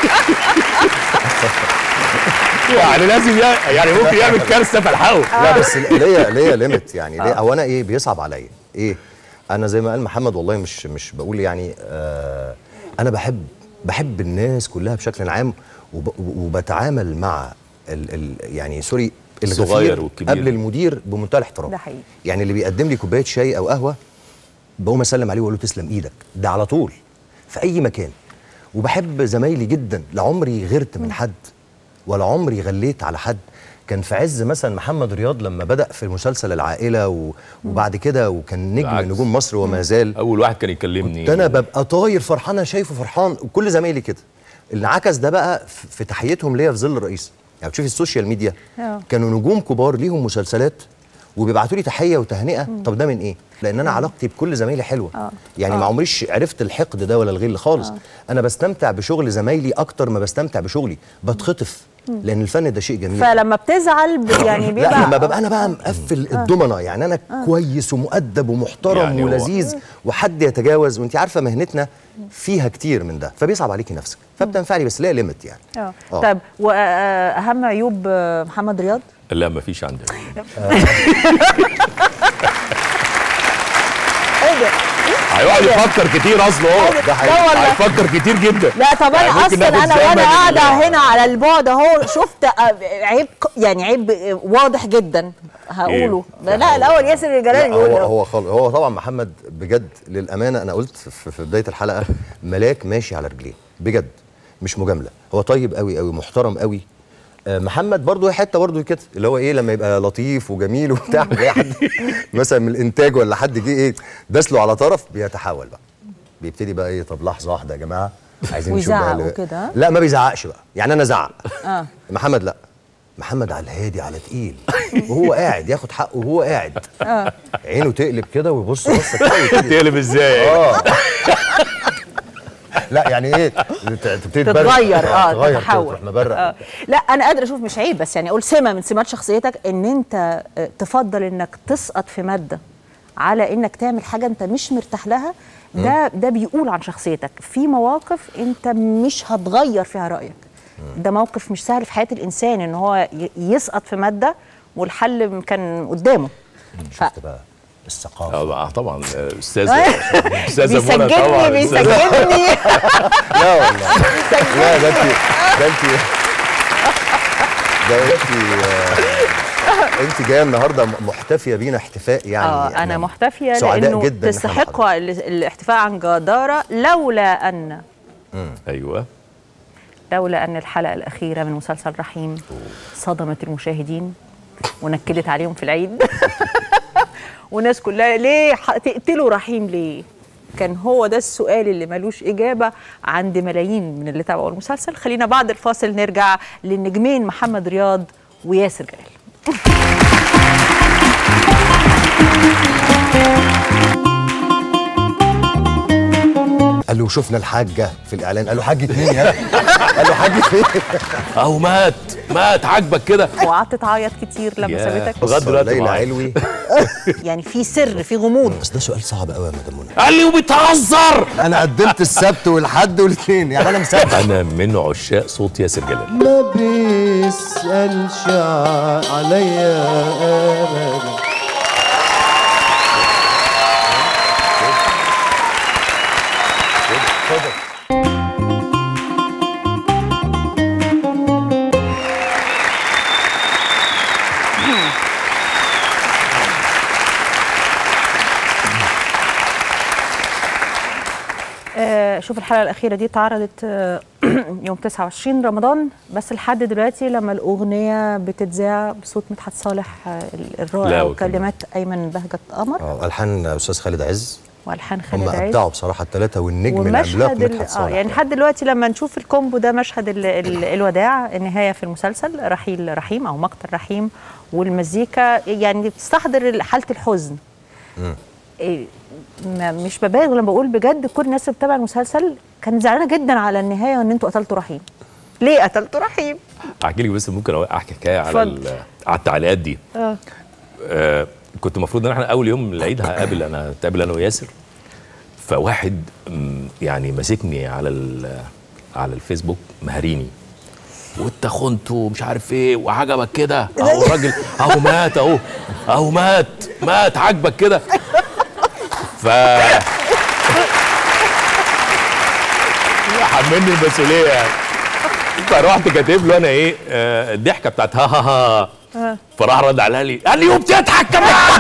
يعني لازم يع- يعني ممكن يعمل كارثه فالحقه لا بس ليا ليا ليميت يعني ليا او انا ايه بيصعب عليا ايه انا زي ما قال محمد والله مش مش بقول يعني آه انا بحب بحب الناس كلها بشكل عام وب وبتعامل مع ال ال يعني سوري الغفير الصغير والكبير. قبل المدير بمنتهى الاحترام ده حقيقي يعني اللي بيقدم لي كوبايه شاي او قهوه بقوم اسلم عليه واقول له تسلم ايدك ده على طول في اي مكان وبحب زمايلي جدا لا عمري غيرت من حد ولا عمري غليت على حد كان في عز مثلا محمد رياض لما بدا في مسلسل العائله و... وبعد كده وكان نجم بالعكس. من نجوم مصر وما زال اول واحد كان يكلمني ده انا ببقى طاير فرحان انا شايفه فرحان وكل زمايلي كده العكس ده بقى في في تحيتهم ليا في ظل الرئيس يعني بتشوفي السوشيال ميديا آه. كانوا نجوم كبار ليهم مسلسلات وبيبعتوا لي تحيه وتهنئه طب ده من ايه لان انا علاقتي بكل زمايلي حلوه آه. يعني آه. ما عمريش عرفت الحقد ده ولا الغل خالص آه. انا بستمتع بشغل زمايلي اكتر ما بستمتع بشغلي بتخطف مم. لان الفن ده شيء جميل فلما بتزعل ب- يعني بيبقى لا لما ببقى انا بقى مقفل آه. الضمنه يعني انا آه. كويس ومؤدب ومحترم يعني هو- ولذيذ وحد يتجاوز وانت عارفه مهنتنا فيها كتير من ده فبيصعب عليكي نفسك فبتنفعلي بس ليها ليميت يعني اه آه. طيب واهم عيوب آه، محمد رياض لا ما فيش عندي ايه ده هيقعد يفكر كتير اصلا هو ده حقيقي. والله. هيفكر كتير جدا لا طب يعني انا ممكن اصلا ناخد انا وانا زمن قاعده ال- هنا على البعد اهو شفت آه، عيب ك- يعني عيب آه، واضح جدا هقوله لا الاول ياسر الجلال لا يقول هو له. هو خال هو طبعا محمد بجد للامانه انا قلت في, في بدايه الحلقه ملاك ماشي على رجليه بجد مش مجامله هو طيب قوي قوي محترم قوي آه، محمد برضو حته برضو كده اللي هو ايه لما يبقى لطيف وجميل وبتاع جاي حد مثلا من الانتاج ولا حد جه ايه داس له على طرف بيتحول بقى بيبتدي بقى ايه طب لحظه واحده يا جماعه عايزين نشوف بقى ويزعق اللي- وكده لا ما بيزعقش بقى يعني انا زعق اه محمد لا محمد على الهادي على تقيل وهو قاعد ياخد حقه وهو قاعد اه عينه تقلب كده ويبص بصه كده ويبتدي- تقلب ازاي؟ اه لا يعني ايه ت- تبتدي تبرق. تتغير اه تتغير تتحول تروح مبرق آه. لا انا قادره اشوف مش عيب بس يعني اقول سمه من سمات شخصيتك ان انت آه، تفضل انك تسقط في ماده على انك تعمل حاجه انت مش مرتاح لها ده ده بيقول عن شخصيتك في مواقف انت مش هتغير فيها رايك ده موقف مش سهل في حياه الانسان ان هو ي- يسقط في ماده والحل كان قدامه ف... بقى الثقافه اه طبعا آه، استاذه استاذه منى بيسجلني طبعا بيسجلني لا والله لا ده انت ده انت ده انت آه، انت جايه النهارده محتفيه بينا احتفاء يعني اه انا إحنا محتفيه سعداء لانه جدا إن إحنا مع تستحق ال- الاحتفاء عن جداره لولا ان ايوه لولا ان الحلقه الاخيره من مسلسل رحيم صدمت المشاهدين ونكدت عليهم في العيد والناس كلها ليه ح- تقتلوا رحيم ليه كان هو ده السؤال اللي ملوش إجابة عند ملايين من اللي تابعوا المسلسل خلينا بعد الفاصل نرجع للنجمين محمد رياض وياسر جلال قال له شفنا الحاجه في الاعلان قال له حاجه مين يا أخي؟ قال له حاجه فين اهو مات مات عاجبك كده وقعدت تعيط كتير لما يا، سابتك لغايه دلوقتي ليلى معايا. علوي يعني في سر في غموض بس ده سؤال صعب قوي يا مدام منى قال لي وبتهزر انا قدمت السبت والحد والاثنين يعني انا مصدق انا من عشاق صوت ياسر جلال ما بيسألش عليا أبدا آه، شوف الحلقه الاخيره دي اتعرضت آه، يوم 29 رمضان بس لحد دلوقتي لما الاغنيه بتتذاع بصوت مدحت صالح آه، لا، الرائع وكمان. وكلمات ايمن بهجت قمر اه الحان استاذ خالد عز والحان هم خالد عز ابدعوا بصراحه الثلاثه والنجم العملاق ومشهد ال- مدحت اه صالح يعني لحد دلوقتي لما نشوف الكومبو ده مشهد ال ال الوداع النهايه في المسلسل رحيل رحيم او مقتل رحيم والمزيكا يعني بتستحضر حاله الحزن مم. إيه، ما- مش ببالغ لما بقول بجد كل الناس اللي بتتابع المسلسل كانت زعلانه جدا على النهايه ان انتوا قتلتوا رحيم ليه قتلتوا رحيم احكي لك بس ممكن احكي حكايه على اتفضل. ال- على التعليقات دي اه آه كنت المفروض ان احنا اول يوم العيد هقابل انا هتقابل انا وياسر فواحد مم، يعني ماسكني على ال- على الفيسبوك مهريني وانت خنت ومش عارف ايه وعجبك كده اهو الراجل اهو مات اهو اهو مات مات عجبك كده ف حملني المسؤوليه يعني فرحت كاتب له انا ايه آه، الضحكه بتاعت ها ها ها آه. فراح رد عليها لي قال لي وبتضحك كمان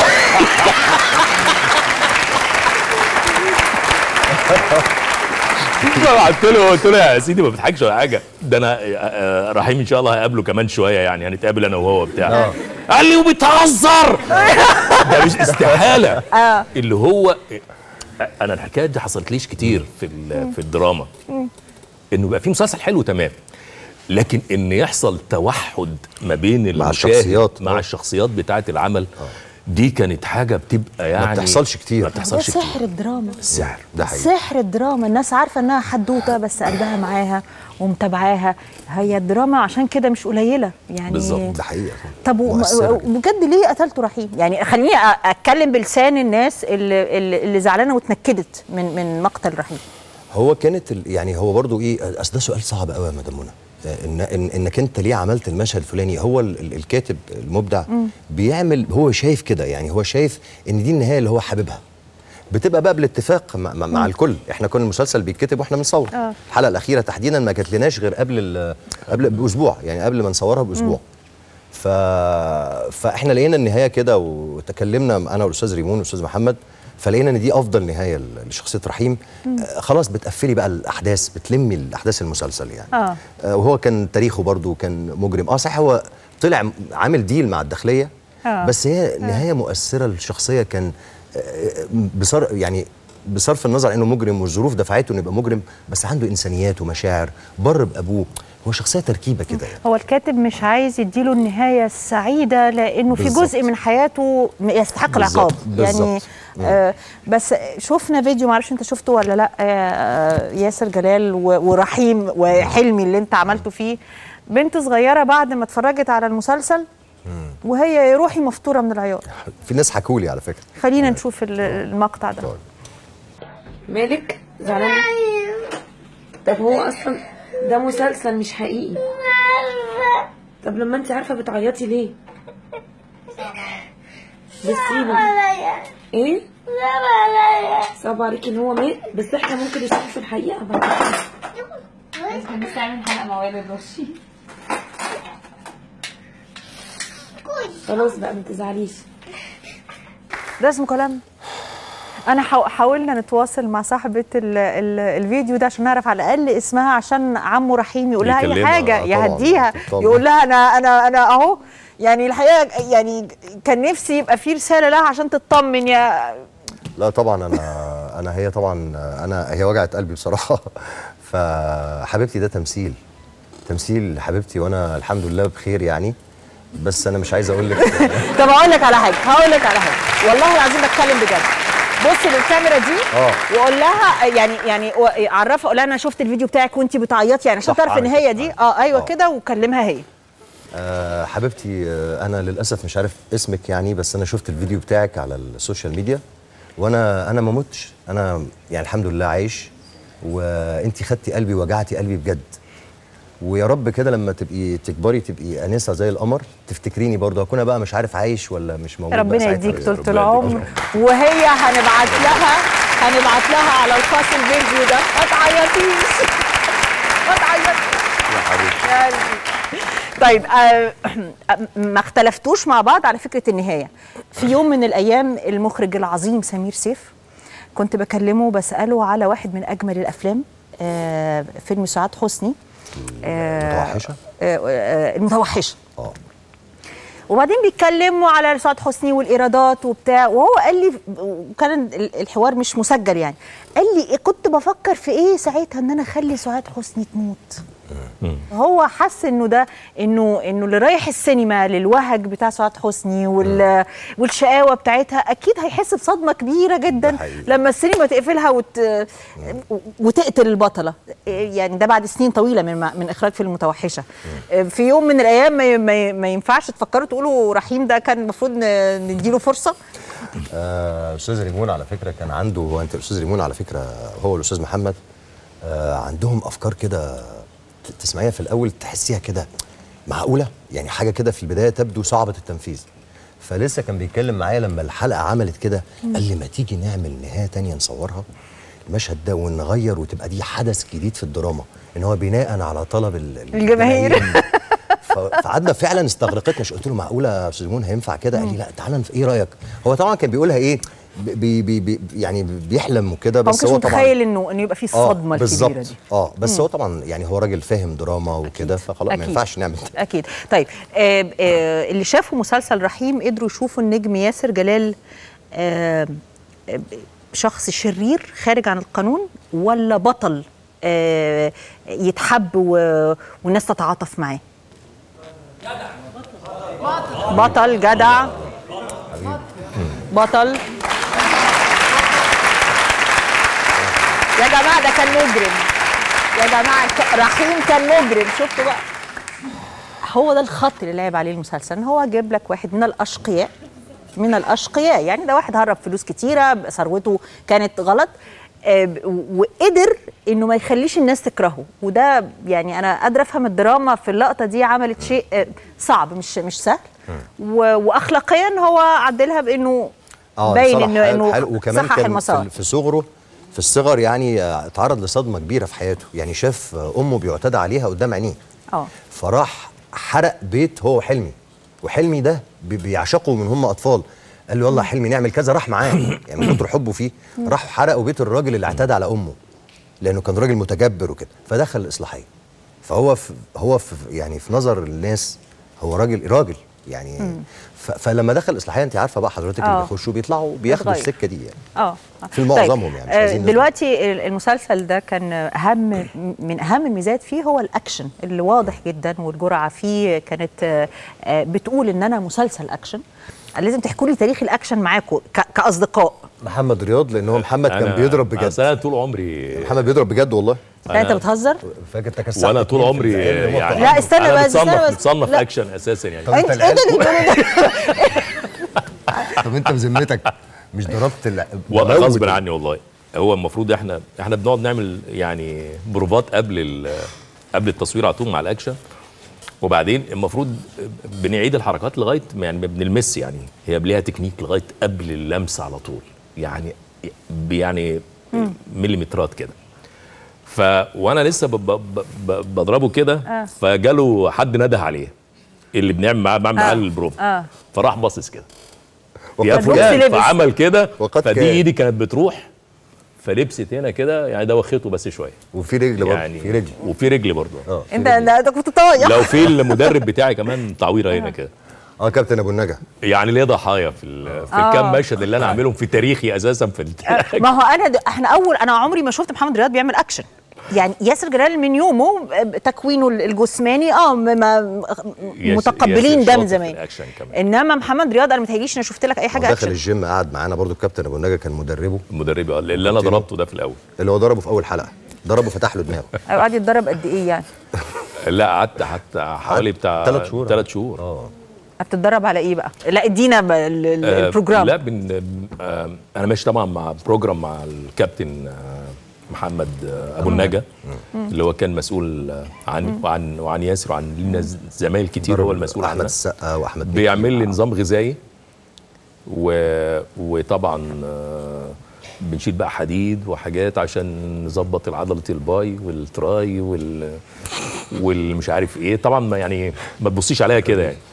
فبعت له قلت له يا سيدي ما بتضحكش ولا حاجه ده انا آه، رحيم ان شاء الله هقابله كمان شويه يعني هنتقابل انا وهو بتاع آه. قال لي وبتهزر ده مش استحاله اه اللي هو انا الحكايه دي حصلت ليش كتير في ال- في الدراما انه يبقى في مسلسل حلو تمام لكن ان يحصل توحد ما بين المشاهد الشخصيات. مع الشخصيات بتاعه العمل دي كانت حاجه بتبقى يعني بتحصلش كتير. ما ده بتحصلش كتير سحر الدراما السحر ده حقيقي سحر الدراما الناس عارفه انها حدوته بس قلبها معاها ومتابعاها هي الدراما عشان كده مش قليله يعني بالظبط ده حقيقه طب و- مؤثرة جداً. بجد ليه قتلتوا رحيم؟ يعني خليني أ- اتكلم بلسان الناس اللي اللي, اللي زعلانه واتنكدت من من مقتل رحيم. هو كانت ال- يعني هو برضو ايه اصل ده سؤال صعب قوي يا مدام منى إن, إن انك انت ليه عملت المشهد الفلاني هو ال- ال- الكاتب المبدع مم. بيعمل هو شايف كده يعني هو شايف ان دي النهايه اللي هو حاببها بتبقى بقى بالاتفاق مع, مع, مع مم. الكل احنا كنا المسلسل بيتكتب واحنا بنصور آه. الحلقه الاخيره تحديدا ما جات لناش غير قبل ال- قبل باسبوع يعني قبل ما نصورها باسبوع ف... فاحنا لقينا النهايه كده وتكلمنا انا والاستاذ ريمون والاستاذ محمد فلقينا ان دي افضل نهايه ل- لشخصيه رحيم آه خلاص بتقفلي بقى الاحداث بتلمي الاحداث المسلسل يعني اه آه وهو كان تاريخه برضو كان مجرم اه صحيح هو طلع م- عامل ديل مع الداخليه آه. بس هي نهايه مؤثره للشخصيه كان آه، بصر يعني بصرف النظر انه مجرم والظروف دفعته انه يبقى مجرم بس عنده انسانيات ومشاعر بر بابوه هو شخصيه تركيبه كده يعني هو الكاتب مش عايز يديله النهايه السعيده لانه في بالظبط. جزء من حياته م- يستحق العقاب بالظبط. يعني بالظبط. مم. آه بس شفنا فيديو معرفش انت شفته ولا لا آه ياسر جلال و- ورحيم وحلمي اللي انت عملته فيه بنت صغيره بعد ما اتفرجت على المسلسل وهي يا روحي مفطوره من العياط في ناس حكوا لي على فكره خلينا نشوف ال- المقطع ده مالك زعلانة طب هو اصلا ده مسلسل مش حقيقي طب لما انت عارفة بتعيطي ليه بسيبه ايه صعب عليكي ان هو مات بس احنا ممكن نشوفه في الحقيقة بعد كده لازم نعمل حلقة موالد وشي خلاص بقى ما تزعليش ده اسمه كلام انا حاو- حاولنا نتواصل مع صاحبه ال ال الفيديو ده عشان نعرف على الاقل اسمها عشان عمه رحيم يقول لها اي يكلمها، حاجه آه، طبعاً، يهديها طبعاً. يقول لها انا انا انا اهو يعني الحقيقه يعني كان نفسي يبقى في رساله لها عشان تطمن يا لا طبعا انا انا هي طبعا انا هي وجعت قلبي بصراحه فحبيبتي ده تمثيل تمثيل حبيبتي وانا الحمد لله بخير يعني بس انا مش عايز اقول لك طب هقول لك على حاجه هقول لك على حاجه والله العظيم بتكلم بجد بص للكاميرا دي اه وقول لها يعني يعني و- عرفها قول لها انا شفت الفيديو بتاعك وانت بتعيطي يعني عشان صح، تعرف ان عملت هي دي اه ايوه كده وكلمها هي آه حبيبتي آه انا للاسف مش عارف اسمك يعني بس انا شفت الفيديو بتاعك على السوشيال ميديا وانا انا ما متش انا يعني الحمد لله عايش وانت خدتي قلبي وجعتي قلبي بجد ويا رب كده لما تبقي تكبري تبقي انسه زي القمر تفتكريني برضه هكون بقى مش عارف عايش ولا مش موجود بقى ربنا ساعتها. يديك طولة ربنا العمر وهي هنبعت لها هنبعت لها على الخاص الفيديو ده ما تعيطيش ما تعيطيش يا حبيبتي يا قلبي. طيب آه، ما اختلفتوش مع بعض على فكره النهايه في يوم من الايام المخرج العظيم سمير سيف كنت بكلمه بساله على واحد من اجمل الافلام آه، فيلم سعاد حسني آه، متوحشة؟ آه، آه، المتوحشه اه وبعدين بيتكلموا على سعاد حسني والايرادات وبتاع وهو قال لي وكان ال- الحوار مش مسجل يعني قال لي كنت بفكر في ايه ساعتها ان انا اخلي سعاد حسني تموت هو حس انه ده انه انه اللي رايح السينما للوهج بتاع سعاد حسني وال والشقاوه بتاعتها اكيد هيحس بصدمه كبيره جدا لما السينما تقفلها وت وتقتل البطله يعني ده بعد سنين طويله من من اخراج فيلم متوحشه في يوم من الايام ما, ما, ما ينفعش تفكروا تقولوا رحيم ده كان المفروض ن- نديله فرصه آه، استاذ ريمون على فكره كان عنده هو انت الاستاذ ريمون على فكره هو والاستاذ محمد آه، عندهم افكار كده ت- تسمعيها في الاول تحسيها كده معقوله يعني حاجه كده في البدايه تبدو صعبه التنفيذ فلسه كان بيتكلم معايا لما الحلقه عملت كده قال لي ما تيجي نعمل نهايه تانية نصورها المشهد ده ونغير وتبقى دي حدث جديد في الدراما ان هو بناء على طلب ال- ال- الجماهير. ف- فقعدنا فعلا استغرقتنا شو قلت له معقوله يا استاذ مون هينفع كده قال لي لا تعالى نف- ايه رايك هو طبعا كان بيقولها ايه بي بي بي يعني بيحلم وكده هو ما بس كانش هو طبعا متخيل انه انه يبقى في آه، الصدمه بالظبط. الكبيره دي اه بس مم. هو طبعا يعني هو راجل فاهم دراما وكده فخلاص ما أكيد. ينفعش نعمل اكيد طيب آه آه اللي شافوا مسلسل رحيم قدروا يشوفوا النجم ياسر جلال آه آه، شخص شرير خارج عن القانون ولا بطل آه يتحب و... والناس تتعاطف معاه بطل جدع بطل يا جماعه ده كان مجرم يا جماعه ك- رحيم كان مجرم شفتوا بقى هو ده الخط اللي لعب عليه المسلسل ان هو جاب لك واحد من الاشقياء من الاشقياء يعني ده واحد هرب فلوس كتيره ثروته كانت غلط آه، ب- وقدر انه ما يخليش الناس تكرهه وده يعني انا قادره افهم الدراما في اللقطه دي عملت شيء آه، صعب مش مش سهل و- واخلاقيا هو عدلها بانه باين صلاح انه انه حلو وكمان صحح كان المسار في, في صغره في الصغر يعني آه، اتعرض لصدمه كبيره في حياته يعني شاف آه، امه بيعتدى عليها قدام عينيه اه فراح حرق بيت هو وحلمي وحلمي ده بي- بيعشقه من هم اطفال قال له يلا يا حلمي نعمل كذا راح معاه يعني من كتر حبه فيه راح حرقوا بيت الراجل اللي اعتدى على امه لانه كان راجل متجبر وكده فدخل الاصلاحيه فهو في هو في يعني في نظر الناس هو راجل راجل يعني مم. ف فلما دخل الاصلاحيه انت عارفه بقى حضرتك اللي آه. بيخشوا بيطلعوا بياخدوا بيتغير. السكه دي يعني اه في معظمهم يعني مش آه، عايزين دلوقتي المسلسل ده كان اهم من اهم الميزات فيه هو الاكشن اللي واضح جدا والجرعه فيه كانت آه، آه، بتقول ان انا مسلسل اكشن لازم تحكوا لي تاريخ الاكشن معاكم ك- كاصدقاء محمد رياض لان هو محمد كان أنا- بيضرب بجد أصل انا طول عمري محمد بيضرب بجد والله لا انت بتهزر فاكر تكسر وانا طول عمري يعني لا، استنى أنا بس، استنى متصنف بس. متصنف لا. اكشن اساسا يعني طب انت انت ايه ده اللي بتقوله ده طب انت بذمتك مش ضربت ال- والله موت غصب ال- عني والله هو المفروض احنا احنا بنقعد نعمل يعني بروفات قبل ال- قبل التصوير على طول مع الاكشن وبعدين المفروض بنعيد الحركات لغايه ما يعني ما بنلمس يعني هي ليها تكنيك لغايه قبل اللمس على طول يعني يعني مليمترات كده ف وانا لسه ب- ب- ب- بضربه كده آه. فجاله حد نده عليه اللي بنعمل معاه بعمل معاه آه. البروف اه فراح باصص كده وقد يا كان. فلان لبس. فعمل كده وقد فدي كان. ايدي كانت بتروح فلبست هنا كده يعني ده واخدته بس شويه وفي رجل برضه يعني في رجل وفي رجل برضه اه في انت رجل. ده انت كنت طايح لو في المدرب بتاعي كمان تعويره هنا كده اه كابتن ابو النجا يعني ليه ضحايا في ال- في آه. الكام مشهد اللي انا عاملهم في تاريخي اساسا في ال- ما هو انا د... احنا اول انا عمري ما شفت محمد رياض بيعمل اكشن يعني ياسر جلال من يومه تكوينه الجسماني اه م- ما ياسر- متقبلين ياسر ده شاطر من في زمان الأكشن كمان. انما محمد رياض انا متهيأليش انا شفت لك اي حاجه هو دخل اكشن الجيم قعد معانا برضو الكابتن ابو النجا كان مدربه المدرب اللي انا ضربته ده في الاول اللي هو ضربه في اول حلقه ضربه فتح له دماغه أو قعد يتدرب قد ايه يعني لا قعدت حتى حوالي بتاع تلات شهور. ثلاث شهور اه بتتدرب على ايه بقى لا ادينا ب- ال- ال- آه، البروجرام لا بن آه، انا ماشي طبعا مع بروجرام مع الكابتن آه، محمد آه، ابو النجا اللي هو كان مسؤول آه، عني وعن وعن ياسر وعن لينا ز- زمايل كتير هو المسؤول احمد عنها السقا واحمد مكي. بيعمل لي نظام غذائي و... وطبعا آه، بنشيل بقى حديد وحاجات عشان نظبط عضله الباي والتراي وال والمش عارف ايه طبعا ما يعني ما تبصيش عليا كده يعني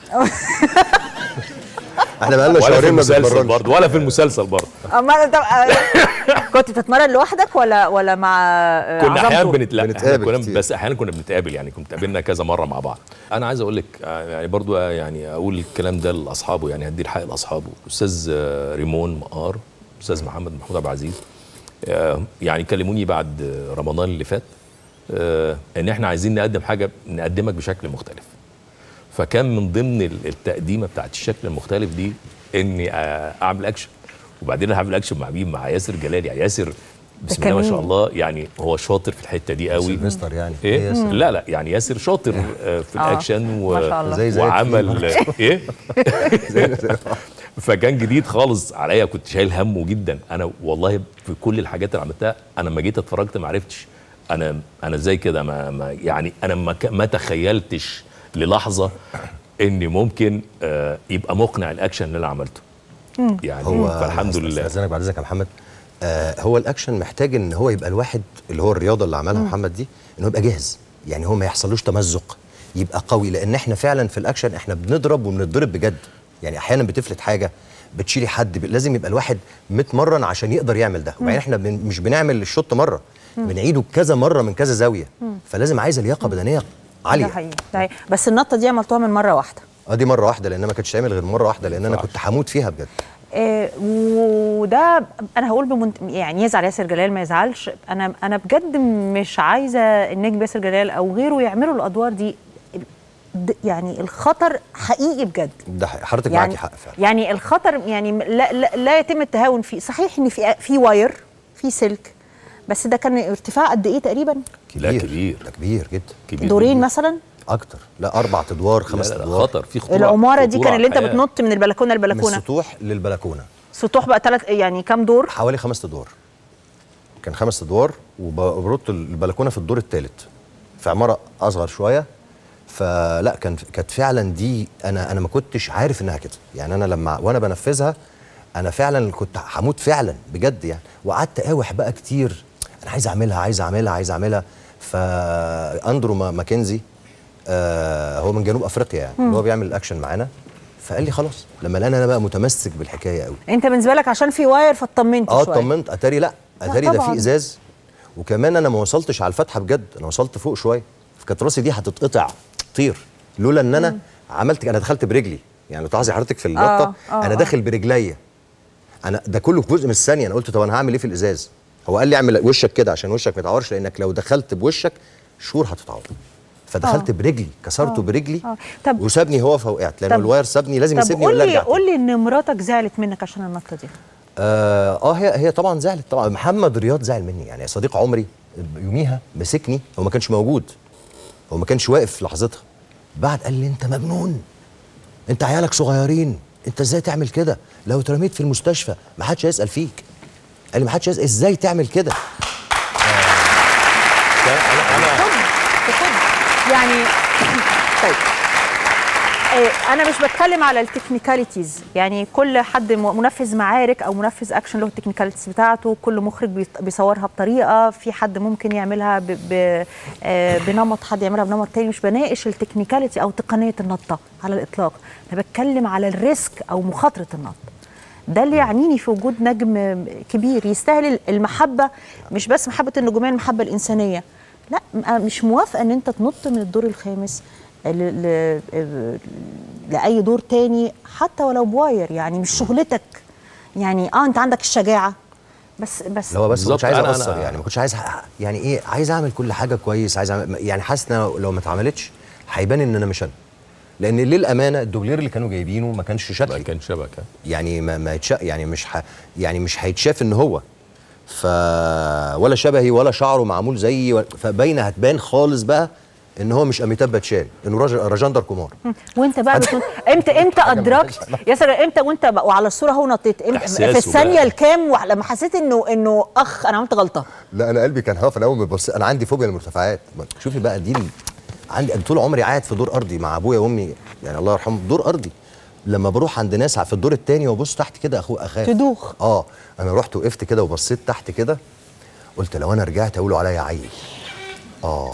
احنا بقالنا ولا في شهرين ما المسلسل بنتمرنش برضه ولا في المسلسل برضه اما طب آه، كنت بتتمرن لوحدك ولا ولا مع آه، كنا احيانا عظمته؟ بنت... لا إحنا بنتقابل كنا كتير. بس احيانا كنا بنتقابل يعني كنت قابلنا كذا مره مع بعض انا عايز اقول لك آه، يعني برضو آه، يعني اقول الكلام ده لاصحابه يعني هدي الحق لاصحابه استاذ آه، ريمون مقار استاذ محمد محمود عبد العزيز آه، يعني كلموني بعد آه، رمضان اللي فات آه، ان احنا عايزين نقدم حاجه نقدمك بشكل مختلف فكان من ضمن ال- التقديمه بتاعت الشكل المختلف دي اني آه، اعمل اكشن وبعدين اعمل اكشن مع مين مع ياسر جلال يعني ياسر بسم الله ما شاء كمين. الله يعني هو شاطر في الحته دي قوي سيلفستر يعني ايه ياسر. لا لا يعني ياسر شاطر آه، في آه، الاكشن و... ما شاء الله. زي- زي وعمل الكريم. ايه فكان جديد خالص عليا كنت شايل همه جدا انا والله في كل الحاجات اللي عملتها انا لما جيت اتفرجت ما عرفتش انا انا ازاي كده ما, ما يعني انا ما, ك- ما تخيلتش للحظه ان ممكن آه يبقى مقنع الاكشن اللي انا عملته يعني هو فالحمد لله استاذنك بعد اذنك يا محمد آه هو الاكشن محتاج ان هو يبقى الواحد اللي هو الرياضه اللي عملها محمد دي ان هو يبقى جاهز يعني هو ما يحصلوش تمزق يبقى قوي لان احنا فعلا في الاكشن احنا بنضرب وبنضرب بجد يعني احيانا بتفلت حاجه بتشيلي حد ب- لازم يبقى الواحد متمرن عشان يقدر يعمل ده وبعدين احنا بن مش بنعمل الشوط مره مم. بنعيده كذا مره من كذا زاويه مم. فلازم عايزه لياقه بدنيه ده عاليه حقيقي ده حقيقي. بس النطه دي عملتوها من مره واحده اه دي مره واحده لان ما كانتش تعمل غير مره واحده لان انا كنت هموت فيها بجد آه، وده انا هقول بمنت... يعني يزعل ياسر جلال ما يزعلش انا انا بجد مش عايزه النجم ياسر جلال او غيره يعملوا الادوار دي د- يعني الخطر حقيقي بجد ده حقيقي. حضرتك يعني معاكي حق فعلا يعني الخطر يعني لا, لا, لا يتم التهاون فيه صحيح ان في في واير في سلك بس ده كان ارتفاع قد ايه تقريبا كبير لا كبير ده كبير جدا كبير دورين مثلا اكتر لا اربع ادوار خمس لا، لا، ادوار خطر، في العماره دي كان اللي انت بتنط من البلكونه من للبلكونه السطوح للبلكونه سطوح بقى ثلاث يعني كام دور حوالي خمس ادوار كان خمس ادوار وبرط البلكونه في الدور الثالث في عماره اصغر شويه فلا كان كانت فعلا دي انا انا ما كنتش عارف انها كده يعني انا لما وانا بنفذها انا فعلا كنت هموت فعلا بجد يعني وقعدت اقاوح بقى كتير انا عايز اعملها عايز اعملها عايز اعملها فاندرو ما- ماكنزي آه هو من جنوب افريقيا يعني مم. اللي هو بيعمل الاكشن معانا فقال لي خلاص لما لقاني انا بقى متمسك بالحكايه قوي انت بالنسبه لك عشان في واير فاطمنت اه شويه اطمنت اتاري لا اتاري ده طبعاً. في ازاز وكمان انا ما وصلتش على الفتحه بجد انا وصلت فوق شويه فكانت راسي دي هتتقطع طير لولا ان انا عملت انا دخلت برجلي يعني لو تلاحظي حضرتك في اللقطه آه، آه، انا آه. داخل برجليا انا ده كله في جزء من الثانيه انا قلت طب انا هعمل ايه في الازاز هو قال لي اعمل وشك كده عشان وشك ما يتعورش لانك لو دخلت بوشك شهور هتتعور فدخلت آه. برجلي كسرته آه. برجلي آه. طب وسابني هو فوقعت لان طب- الواير سابني لازم طب يسيبني قول ولا لي ارجع تاني. قول لي ان مراتك زعلت منك عشان النطه دي اه آه، هي هي طبعا زعلت طبعا محمد رياض زعل مني يعني صديق عمري يوميها مسكني هو ما كانش موجود هو ما كانش واقف في لحظتها بعد قال لي انت مجنون انت عيالك صغيرين انت ازاي تعمل كده لو اترميت في المستشفى ما حدش هيسال فيك قال لي ما حدش هيسال ازاي تعمل كده يعني طيب آه، انا مش بتكلم على التكنيكاليتيز يعني كل حد م- منفذ معارك او منفذ اكشن له التكنيكاليتيز بتاعته كل مخرج بيط- بيصورها بطريقه في حد ممكن يعملها ب... ب... آه، بنمط حد يعملها بنمط تاني مش بناقش التكنيكاليتي او تقنيه النطه على الاطلاق انا بتكلم على الريسك او مخاطره النط ده اللي يعنيني في وجود نجم كبير يستاهل المحبه مش بس محبه النجوميه المحبه الانسانيه لا م- مش موافقه ان انت تنط من الدور الخامس ل... ل... لاي دور تاني حتى ولو بواير يعني مش شغلتك يعني اه انت عندك الشجاعه بس بس اللي هو بس ما كنتش عايز أنا- اقصر أنا- يعني ما كنتش عايز يعني ايه عايز اعمل كل حاجه كويس عايز أعمل يعني حاسس ان أنا لو ما اتعملتش هيبان ان انا مش انا لان للامانه الدوبلير اللي كانوا جايبينه ما كانش شكلي ما كان شبكه يعني ما ما يتشا يعني مش ح يعني مش هيتشاف ان هو ف ولا شبهي ولا شعره معمول زيي ولا- فباينه هتبان خالص بقى ان هو مش اميتاب باتشان انه راجل راجندر كومار وانت بقى بتقول امتى امتى ادركت ياسر امتى وانت بقى وعلى الصوره هو نطيت امتى إحساسه في الثانيه بقى. الكام وح- لما حسيت انه انه اخ انا عملت غلطه لا انا قلبي كان هوا في الاول بس انا عندي فوبيا المرتفعات شوفي بقى دي ال- عندي أنا طول عمري قاعد في دور ارضي مع ابويا وامي يعني الله يرحمه دور ارضي لما بروح عند ناس في الدور الثاني وابص تحت كده اخو اخاف تدوخ اه انا رحت وقفت كده وبصيت تحت كده قلت لو انا رجعت اقولوا عليا عيل اه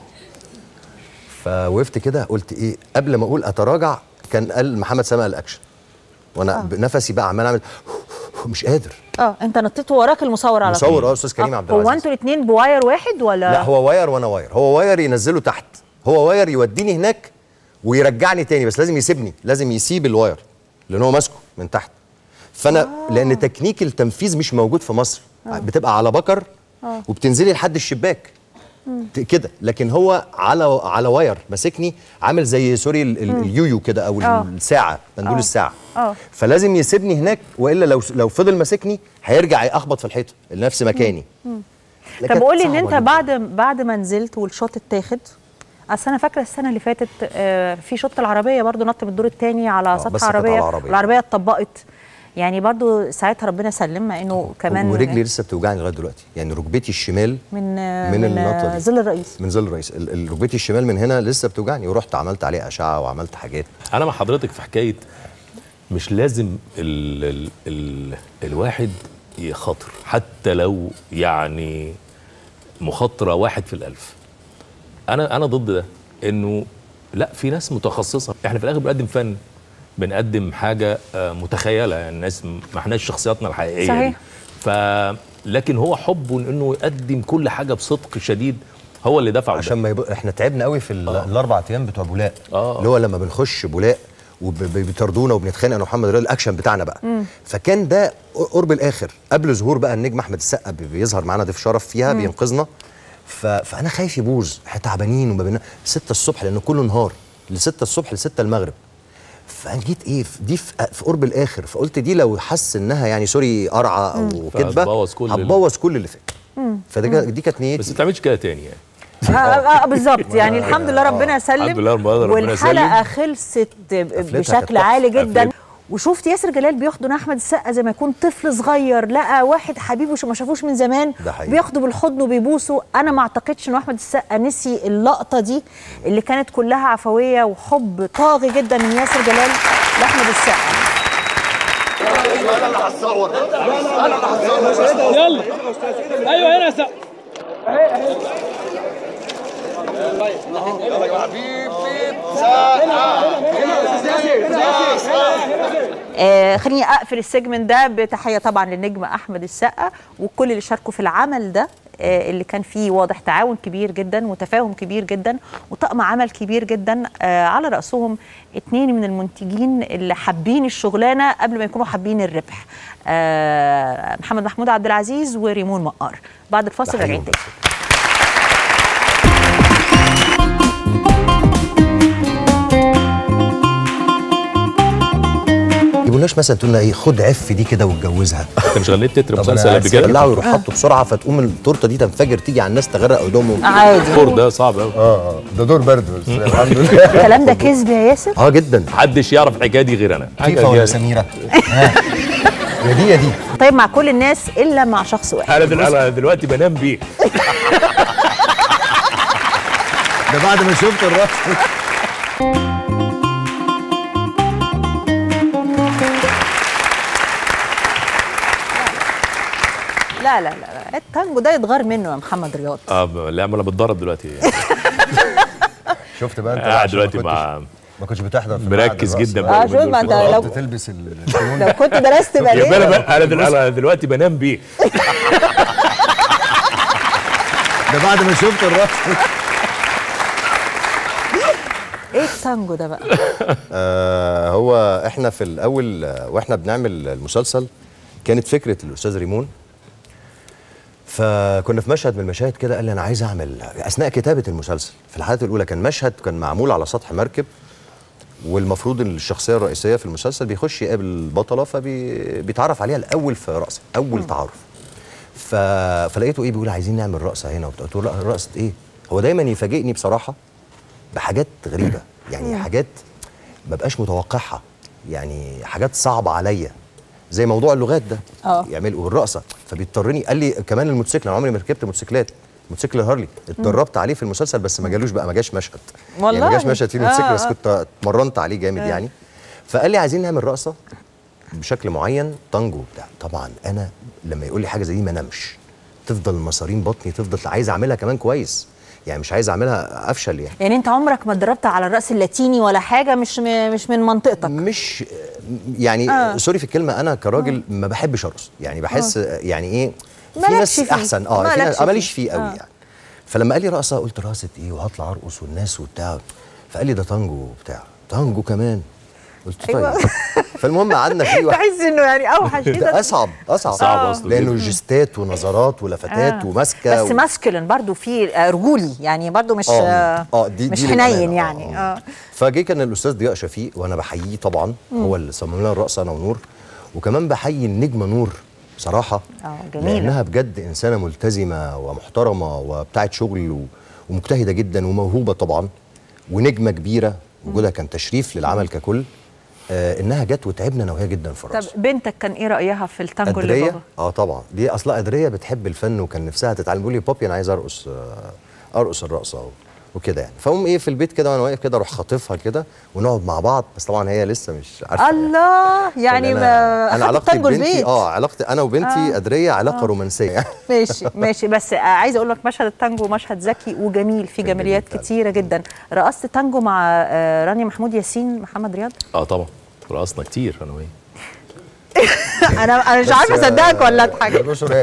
فوقفت كده قلت ايه قبل ما اقول اتراجع كان قال محمد سامع الاكشن وانا آه. آه. نفسي بقى عمال اعمل مش قادر اه انت نطيت وراك المصور على مصور طول. اه استاذ كريم عبد هو العزيز انتوا الاثنين بواير واحد ولا لا هو واير وانا واير هو واير ينزله تحت هو واير يوديني هناك ويرجعني تاني بس لازم يسيبني لازم يسيب الواير لان هو ماسكه من تحت فانا آه. لان تكنيك التنفيذ مش موجود في مصر آه. بتبقى على بكر اه وبتنزلي لحد الشباك ت- كده لكن هو على على واير ماسكني عامل زي سوري ال- ال- مم. اليويو كده او آه. الساعه مندول آه. الساعه اه فلازم يسيبني هناك والا لو لو فضل ماسكني هيرجع اخبط في الحيطه لنفس مكاني مم. لكن طب قول لي ان صعبة انت جداً. بعد بعد ما نزلت والشوط اتاخد اصل انا فاكره السنه اللي فاتت آه، في شوط العربيه برضو نط من الدور الثاني على بس سطح كانت عربيه على عربية. العربيه اتطبقت يعني برضو ساعتها ربنا سلم مع انه كمان ورجلي لسه بتوجعني لغايه دلوقتي يعني ركبتي الشمال من من من النطة دي. ظل الرئيس من ظل الرئيس ال- ال- ركبتي الشمال من هنا لسه بتوجعني ورحت عملت عليه اشعه وعملت حاجات انا مع حضرتك في حكايه مش لازم ال ال ال الواحد يخاطر حتى لو يعني مخاطره واحد في الالف انا انا ضد ده انه لا في ناس متخصصه احنا في الاخر بنقدم فن بنقدم حاجه آه، متخيله يعني الناس م- ما احناش شخصياتنا الحقيقيه صحيح. دي. ف لكن هو حبه انه يقدم كل حاجه بصدق شديد هو اللي دفعه عشان ما يب... احنا تعبنا قوي في ال- الاربع ايام بتوع بولاق آه. اللي هو لما بنخش بولاق وبيطردونا وبنتخانق انا ومحمد رياض الاكشن بتاعنا بقى مم. فكان ده قرب الاخر قبل ظهور بقى النجم احمد السقا بي- بيظهر معانا ضيف شرف فيها مم. بينقذنا ف... فانا خايف يبوظ احنا تعبانين وما بينا 6 الصبح لان كله نهار ل 6 الصبح ل 6 المغرب فجيت ايه في- دي في في قرب الاخر فقلت دي لو حس انها يعني سوري قرعه او كدبه فهتبوظ كل ال- هتبوظ كل اللي فات مم. فدي كا- دي كانت نيتي بس ما تعملش كده تاني يعني آه، آه، آه، بالظبط يعني الحمد لله ربنا يسلم الحمد لله ربنا والحلقه يسلم. خلصت قفلتها بشكل كانت عالي تحفة. جدا قفلت. وشفت ياسر جلال بيحضن احمد السقا زي ما يكون طفل صغير لقى واحد حبيبه شو- ما شافوش من زمان ده حقيقي. بياخده بالحضن وبيبوسه انا ما اعتقدش ان احمد السقا نسي اللقطه دي اللي كانت كلها عفويه وحب طاغي جدا من ياسر جلال لاحمد السقا انا اللي هتصور انا اللي هتصور يلا ايوه هنا يا سقا آه خليني اقفل السيجمنت ده بتحيه طبعا للنجم احمد السقا وكل اللي شاركوا في العمل ده آه اللي كان فيه واضح تعاون كبير جدا وتفاهم كبير جدا وطقم عمل كبير جدا آه على راسهم اتنين من المنتجين اللي حابين الشغلانه قبل ما يكونوا حابين الربح آه محمد محمود عبد العزيز وريمون مقار بعد الفاصل راجعين تاني يقولناش مثلا تقول لنا ايه خد عف دي كده واتجوزها انت مش غنيت تتر طب مسلسل أنا قبل كده يطلعوا يروحوا حطوا بسرعه فتقوم التورته دي تنفجر تيجي على الناس تغرق هدومهم عادي. الدور ده صعب قوي اه اه ده دور برد بس الحمد لله الكلام ده كذب يا ياسر اه جدا محدش يعرف الحكايه دي غير انا كيفه ولا سميره ها. يا دي يا دي طيب مع كل الناس الا مع شخص واحد انا دل- أنا دلوقتي بنام بيه ده بعد ما شفت الراس لا لا لا لا، التانجو ده يتغار منه يا محمد رياض اه ب- لا ما انا بتضرب دلوقتي شفت بقى انت قاعد عشان ما دلوقتي كنتش- مع ما كنتش بتحضر في مركز المعهد جدا الرأس. بقى آه، شوف ما انت قعدت لو- تلبس ال- الفنون لو كنت درست يا باليه بالي بقى انا دل- انا دلوقتي بنام بيه ده بعد ما شفت الراس ايه التانجو ده بقى آه هو احنا في الاول آه، واحنا بنعمل المسلسل كانت فكره الاستاذ ريمون فكنا في مشهد من المشاهد كده قال لي انا عايز اعمل اثناء كتابه المسلسل في الحلقات الاولى كان مشهد كان معمول على سطح مركب والمفروض ان الشخصيه الرئيسيه في المسلسل بيخش يقابل البطله فبيتعرف عليها الاول في رقصه اول تعارف ف... فلقيته ايه بيقول عايزين نعمل رقصه هنا وبتاع قلت له لا رقصه ايه هو دايما يفاجئني بصراحه بحاجات غريبه يعني مم. حاجات ما بقاش متوقعها يعني حاجات صعبه عليا زي موضوع اللغات ده اه يعمل والرقصه فبيضطرني قال لي كمان الموتوسيكل انا عمري ما ركبت موتوسيكلات موتوسيكل هارلي اتدربت عليه في المسلسل بس ما جالوش بقى ما جاش مشهد يعني ما والله؟ جاش مشهد فيه الموتوسيكل آه، بس آه. كنت اتمرنت عليه جامد آه. يعني فقال لي عايزين نعمل رقصه بشكل معين تانجو بتاع طبعا انا لما يقول لي حاجه زي دي ما انامش تفضل مصارين بطني تفضل عايز اعملها كمان كويس يعني مش عايز اعملها افشل يعني يعني انت عمرك ما اتدربت على الرقص اللاتيني ولا حاجه مش م... مش من منطقتك مش يعني آه. آه. سوري في الكلمه انا كراجل ما بحبش ارقص يعني بحس آه. يعني ايه في مالكش ناس فيه. احسن اه في مالكش ناس آه، ماليش فيه. فيه قوي آه. يعني فلما قال لي رقصه قلت رقصه ايه وهطلع ارقص والناس وبتاع فقال لي ده تانجو وبتاع تانجو كمان قلت طيب أيوة. فالمهم قعدنا فيه واحد تحس انه يعني اوحش ايه ده اصعب اصعب صعب أصله لانه جداً. جستات ونظرات ولفتات آه. وماسكه بس و... ماسكلين برضو في آه، رجولي يعني برضو مش آه. آه آه، دي- مش دي حنين للأمانة. يعني اه فجه كان الاستاذ ضياء شفيق وانا بحييه طبعا مم. هو اللي صمم لنا الرقصه انا ونور وكمان بحيي النجمه نور بصراحه اه جميله لانها بجد انسانه ملتزمه ومحترمه وبتاعت شغل و- ومجتهده جدا وموهوبه طبعا ونجمه كبيره وجودها كان تشريف للعمل ككل آه انها جت وتعبنا انا وهي جدا في طب الرقص بنتك كان ايه رايها في التانجو اللي قدريه بابا اه طبعا دي اصلا قدريه بتحب الفن وكان نفسها تتعلم بيقول لي بابي انا عايز ارقص آه ارقص الرقصه وكده يعني فاقوم ايه في البيت كده وانا واقف كده اروح خاطفها كده ونقعد مع بعض بس طبعا هي لسه مش عارفه الله يعني فأنا- ما انا أخدت علاقتي تانجو ببنتي البيت اه علاقتي انا وبنتي آه. قدريه علاقه آه. رومانسيه يعني ماشي ماشي بس آه، عايزه اقول لك مشهد التانجو مشهد ذكي وجميل فيه جماليات كتيره جدا رقصت تانجو مع آه، رانيا محمود ياسين محمد رياض اه طبعا رقصنا كتير انا وهي انا انا مش عارفه اصدقك ولا اضحك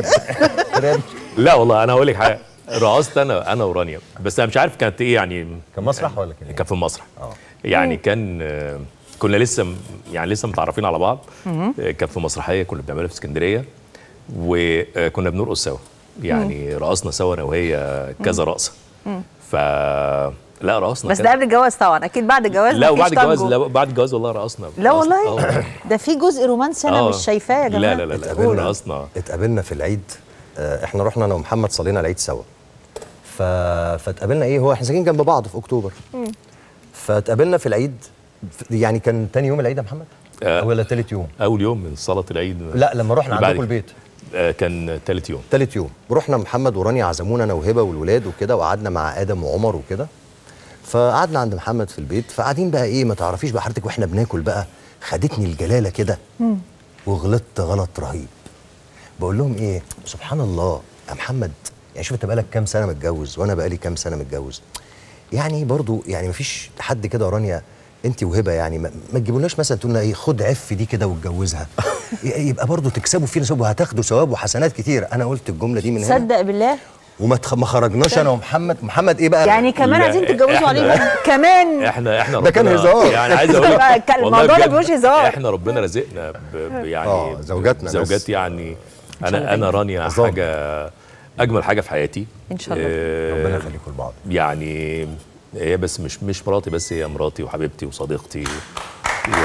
لا والله انا هقول لك حاجه رقصت انا انا ورانيا بس انا مش عارف كانت ايه يعني كان مسرح ولا كان كان في المسرح يعني كان آه، كنا لسه م- يعني لسه متعرفين على بعض مهم. آه، كان في مسرحيه كنا بنعملها في اسكندريه وكنا بنرقص سوا يعني رقصنا سوا انا وهي كذا رقصه مم. ف لا رقصنا بس كذا. ده قبل الجواز طبعا اكيد بعد الجواز لا مفيش وبعد الجواز تانجو. لا بعد الجواز والله رقصنا لا رقصنا. والله آه. ده في جزء رومانسي انا آه. مش شايفاه يا جماعه لا لا لا لا اتقابلنا رقصنا اتقابلنا في العيد آه، احنا رحنا انا ومحمد صلينا العيد سوا ف... فاتقابلنا ايه هو احنا ساكنين جنب بعض في اكتوبر مم. فاتقابلنا في العيد ف- يعني كان تاني يوم العيد يا محمد آه. ولا تالت يوم اول يوم من صلاه العيد لا لما رحنا اللي بعد عندكم البيت آه، كان تالت يوم تالت يوم رحنا محمد ورانيا عزمونا انا وهبه والولاد وكده وقعدنا مع ادم وعمر وكده فقعدنا عند محمد في البيت فقاعدين بقى ايه ما تعرفيش بقى حضرتك واحنا بناكل بقى خدتني الجلاله كده مم. وغلطت غلط رهيب بقول لهم ايه سبحان الله يا محمد يعني شوف انت بقالك كام سنه متجوز وانا بقالي كام سنه متجوز يعني برضو يعني مفيش حد كده ورانيا انت وهبه يعني ما, ما تجيبولناش مثلا تقول لنا ايه خد عف دي كده واتجوزها ي- يبقى برضو تكسبوا فينا ثواب وهتاخدوا ثواب وحسنات كتير انا قلت الجمله دي من هنا صدق بالله وما تخ... ما خرجناش انا ومحمد محمد ايه بقى يعني كمان لا، عايزين تتجوزوا إحنا- عليهم كمان احنا احنا ده كان ربنا- هزار. يعني عايز اقول لك كان والله الموضوع ده بجد مش هزار. احنا ربنا رزقنا ب... ب... يعني آه، زوجاتنا زوجات ناس- يعني إن شاء الله انا انا دايما. رانيا حاجه اجمل حاجه في حياتي إن شاء الله. آه، ربنا يخليكم لبعض يعني هي بس مش مش مراتي بس هي مراتي وحبيبتي وصديقتي و...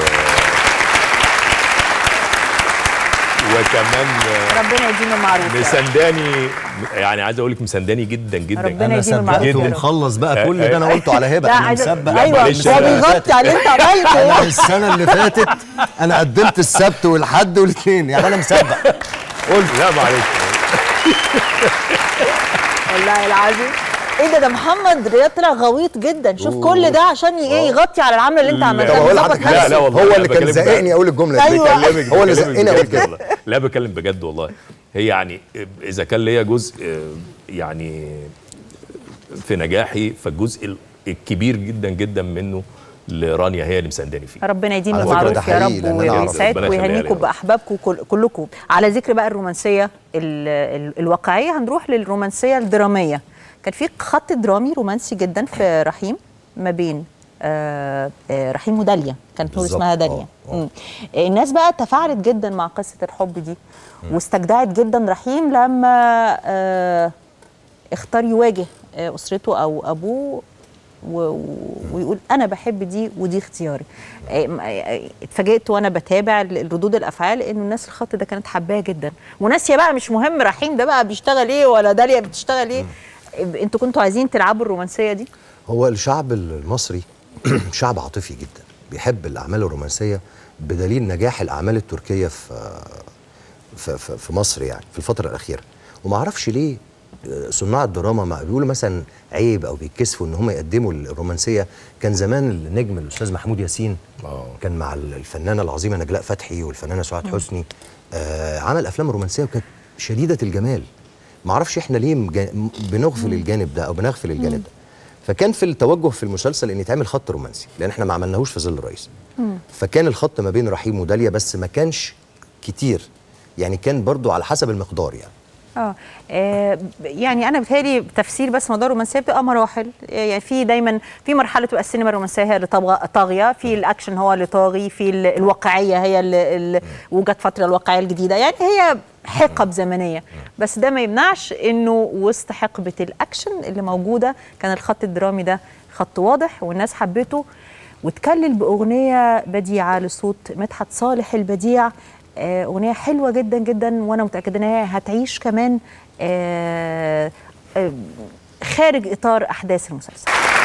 وكمان آه، ربنا يديم المعروف يا رب. مسنداني يعني عايز اقول لك مسنداني جدا جدا ربنا انا يديم المعروف سبقت يا رب. ومخلص بقى آه، كل ده انا آه. قلته على هبه لا، انا عايز- مسبق أيوة، معلش هو السنة اللي بيغطي فاتت. على اللي أنت عملته. انا السنه اللي فاتت انا قدمت السبت والحد والاثنين يعني انا مسبق قلت لا معلش والله العظيم ايه ده ده محمد رياض طلع غويط جدا شوف أوه. كل ده عشان ي- ايه يغطي على العمله اللي انت طب عملتها اقول مظبط لحضرتك نفسك. لا، لا والله، هو أنا اللي كان بكلمك زقني بجد. اقول الجمله دي أيوة. بكلمك هو اللي بكلمك زقني اقول بجد كده والله. لا بكلم بجد والله هي يعني اذا كان ليا جزء آه، يعني في نجاحي فالجزء ال- الكبير جدا جدا منه لرانيا هي اللي مسانداني فيه ربنا يديم على فكرة ده المعروف يا حقيقي، رب لأن أنا أعرف. ويسعدكم ربنا يخليها لي ويهنيكم يا رب. باحبابكم كل كلكم على ذكر بقى الرومانسيه ال ال الواقعيه هنروح للرومانسيه الدراميه كان في خط درامي رومانسي جدا في رحيم ما بين آه آه رحيم وداليا كانت نور بالظبط. اسمها داليا آه، آه. مم. الناس بقى تفاعلت جدا مع قصه الحب دي واستجدعت جدا رحيم لما آه اختار يواجه آه، اسرته او ابوه و- و- ويقول انا بحب دي ودي اختياري آه، م- آه، اتفاجئت وانا بتابع ال- ردود الافعال انه الناس الخط ده كانت حباه جدا وناسيه بقى مش مهم رحيم ده بقى بيشتغل ايه ولا داليا بتشتغل ايه آه، انتوا كنتوا عايزين تلعبوا الرومانسيه دي هو الشعب المصري شعب عاطفي جدا بيحب الاعمال الرومانسيه بدليل نجاح الاعمال التركيه في في, في, في مصر يعني في الفتره الاخيره وما اعرفش ليه آه، صناع الدراما ما بيقولوا مثلا عيب او بيتكسفوا ان هم يقدموا الرومانسيه كان زمان النجم الاستاذ محمود ياسين كان مع الفنانه العظيمه نجلاء فتحي والفنانه سعاد حسني آه عمل افلام رومانسيه وكانت شديده الجمال ما اعرفش احنا ليه مجا- م- بنغفل الجانب ده او بنغفل الجانب ده فكان في التوجه في المسلسل ان يتعمل خط رومانسي لان احنا ما عملناهوش في ظل الرئيس فكان الخط ما بين رحيم وداليا بس ما كانش كتير يعني كان برضو على حسب المقدار يعني اه آه، يعني انا بتهيألي تفسير بس موضوع الرومانسيه بتبقى مراحل آه، يعني في دايما في مرحله تبقى السينما الرومانسيه هي اللي طاغ- طاغيه في الاكشن هو اللي طاغي في ال- الواقعيه هي اللي اللي وجت فتره الواقعيه الجديده يعني هي حقب زمنيه بس ده ما يمنعش انه وسط حقبه الاكشن اللي موجوده كان الخط الدرامي ده خط واضح والناس حبته وتكلل باغنيه بديعه لصوت مدحت صالح البديع آه، اغنيه حلوه جدا جدا وانا متاكده ان هي هتعيش كمان آه، آه، خارج اطار احداث المسلسل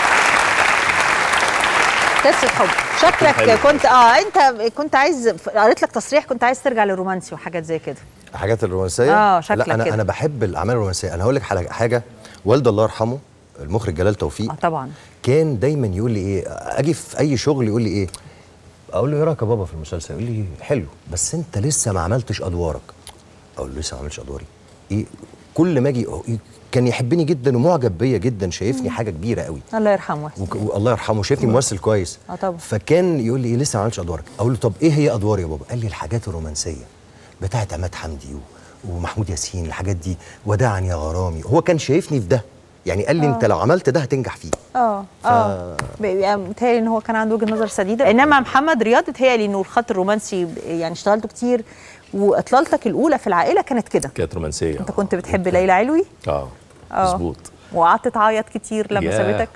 قصه حب شكلك حلو. كنت اه انت كنت عايز قريت لك تصريح كنت عايز ترجع للرومانسي وحاجات زي كده حاجات الرومانسيه آه، شكلك لا انا كده. انا بحب الاعمال الرومانسيه انا هقول لك على حاجه والده الله يرحمه المخرج جلال توفيق اه طبعا كان دايما يقول لي ايه اجي في اي شغل يقول لي ايه اقول له ايه رايك يا بابا في المسلسل يقول لي حلو بس انت لسه ما عملتش ادوارك اقول له لسه ما عملتش ادواري ايه كل ما اجي إيه كان يحبني جدا ومعجب بيا جدا شايفني حاجه كبيره قوي الله يرحمه وك- والله يرحمه شايفني ممثل كويس اه طبعا فكان يقول لي ايه لسه ما عملتش ادوارك اقول له طب ايه هي ادواري يا بابا قال لي الحاجات الرومانسيه بتاعت عماد حمدي و- ومحمود ياسين الحاجات دي وداعا يا غرامي هو كان شايفني في ده يعني قال لي آه. انت لو عملت ده هتنجح فيه اه اه بيبقى متهيألي ان هو كان عنده وجهه نظر سديده انما محمد رياض متهيألي انه الخط الرومانسي يعني اشتغلته كتير واطلالتك الاولى في العائله كانت كده كانت رومانسيه انت كنت بتحب ليلى علوي اه اه مظبوط وقعدت تعيط كتير لما ياه. سابتك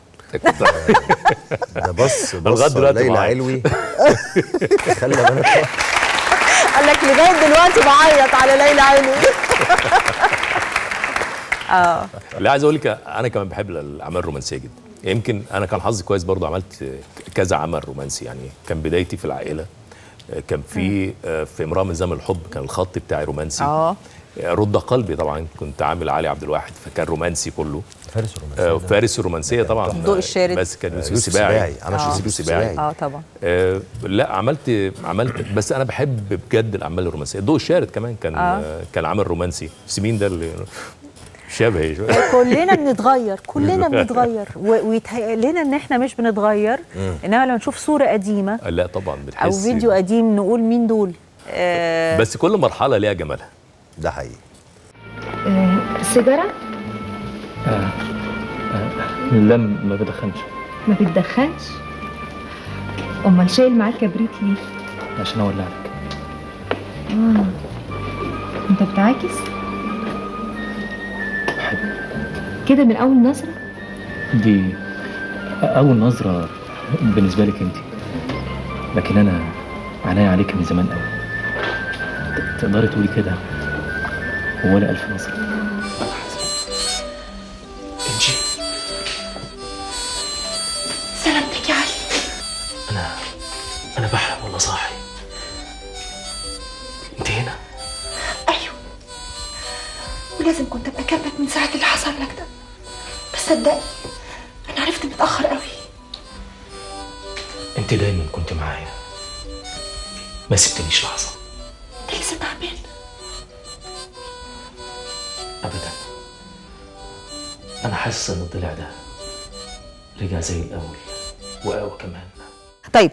ده بص لغاية بص دلوقتي ليلى معايا. علوي خلي بالك قال لك لغايه دلوقتي بعيط على ليلى علوي اه لا عايز اقول لك انا كمان بحب الاعمال الرومانسيه جدا يمكن انا كان حظي كويس برضو عملت كذا عمل رومانسي يعني كان بدايتي في العائله كان في آه، في امراه من زمن الحب كان الخط بتاعي رومانسي اه رد قلبي طبعا كنت عامل علي عبد الواحد فكان رومانسي كله فارس آه، وفارس الرومانسيه طبعا الضوء الشارد. بس كان يوسف يوسف السباعي السباعي، عمل آه. يوسف يوسف السباعي. اه طبعا آه لا عملت عملت بس انا بحب بجد الاعمال الرومانسيه الضوء الشارد كمان كان آه. آه. كان عمل رومانسي سمين ده اللي شبهي شويه كلنا بنتغير كلنا بنتغير و- ويتهيأ لنا ان احنا مش بنتغير مم. انما لما نشوف صوره قديمه لا طبعا او بتحس فيديو قديم نقول مين دول آه بس كل مرحله ليها جمالها ده حقيقي سيجارة آه. آه. لا ما بدخنش ما بتدخنش امال شايل معاك كبريت ليه عشان اولع لك آه. انت بتعاكس كده من اول نظرة دي اول نظره بالنسبه لك انت لكن انا عينيا عليك من زمان قوي تقدري تقولي كده ولا الف نظره انجي سلامتك يا علي انا انا بحلم ولا صاحي انت هنا ايوه ولازم كنت ابقى جنبك من ساعة اللي حصل لك ده بس صدقني انا عرفت متأخر قوي انت دايما كنت معايا ما سبتنيش لحظه انت لسه تعبان ابدا انا حاسس ان الضلع ده رجع زي الاول واقوى كمان طيب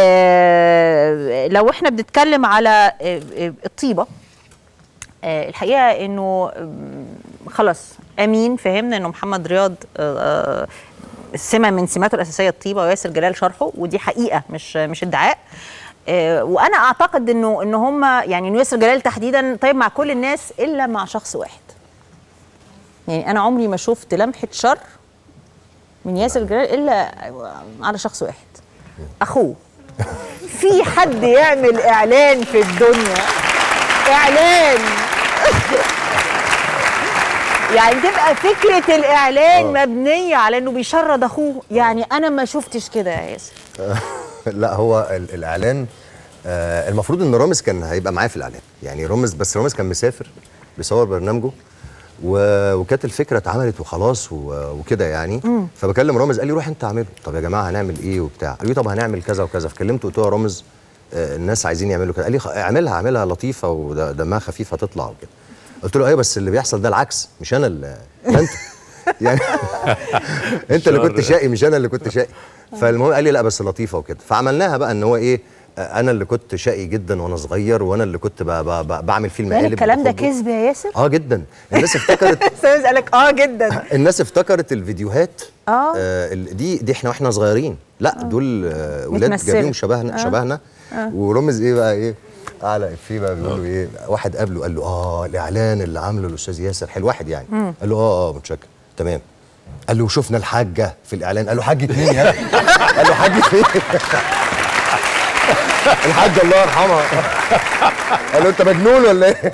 آه لو احنا بنتكلم على آه آه، الطيبه آه الحقيقه انه آم، خلاص امين فهمنا انه محمد رياض آه آه، سمه من سماته الاساسيه الطيبه وياسر جلال شرحه ودي حقيقه مش مش ادعاء آه، وانا اعتقد انه ان هم يعني انه ياسر جلال تحديدا طيب مع كل الناس الا مع شخص واحد يعني انا عمري ما شفت لمحه شر من ياسر جلال الا على شخص واحد اخوه في حد يعمل اعلان في الدنيا اعلان يعني تبقى فكره الاعلان مبنيه على انه بيشرد اخوه يعني انا ما شفتش كده يا ياسر لا هو ال- الاعلان آه المفروض ان رامز كان هيبقى معاه في الاعلان يعني رامز بس رامز كان مسافر بيصور برنامجه و- وكانت الفكره اتعملت وخلاص و- وكده يعني مم. فبكلم رامز قال لي روح انت اعمله طب يا جماعه هنعمل ايه وبتاع قال لي طب هنعمل كذا وكذا فكلمته قلت له يا رامز آه، الناس عايزين يعملوا كده قال لي خ- اعملها اعملها لطيفه ودمها خفيف هتطلع وكده قلت له ايوه بس اللي بيحصل ده العكس مش انا اللي ده انت يعني انت اللي كنت شر. شقي مش انا اللي كنت شقي فالمهم قال لي لا بس لطيفه وكده فعملناها بقى ان هو ايه آه، انا اللي كنت شقي جدا وانا صغير وانا اللي كنت ب- ب- ب- بعمل فيه يعني المقالب الكلام ده وباخده. كذب يا ياسر اه جدا الناس افتكرت استاذ قالك اه جدا الناس افتكرت الفيديوهات اه آه ال- دي دي احنا واحنا صغيرين لا دول آه ولاد بيتمثلوا. جايبين شبهنا آه. شبهنا آه. ورامز ايه بقى ايه اعلى افيه بقى بيقولوا ايه واحد قابله قال له اه الاعلان اللي عامله الاستاذ ياسر حلو واحد يعني مم. قال له اه اه متشكر تمام قال له وشفنا الحاجه في الاعلان قال له حاجه مين يا قال له حاجه فين الحاجه الله يرحمها قال له انت مجنون ولا ايه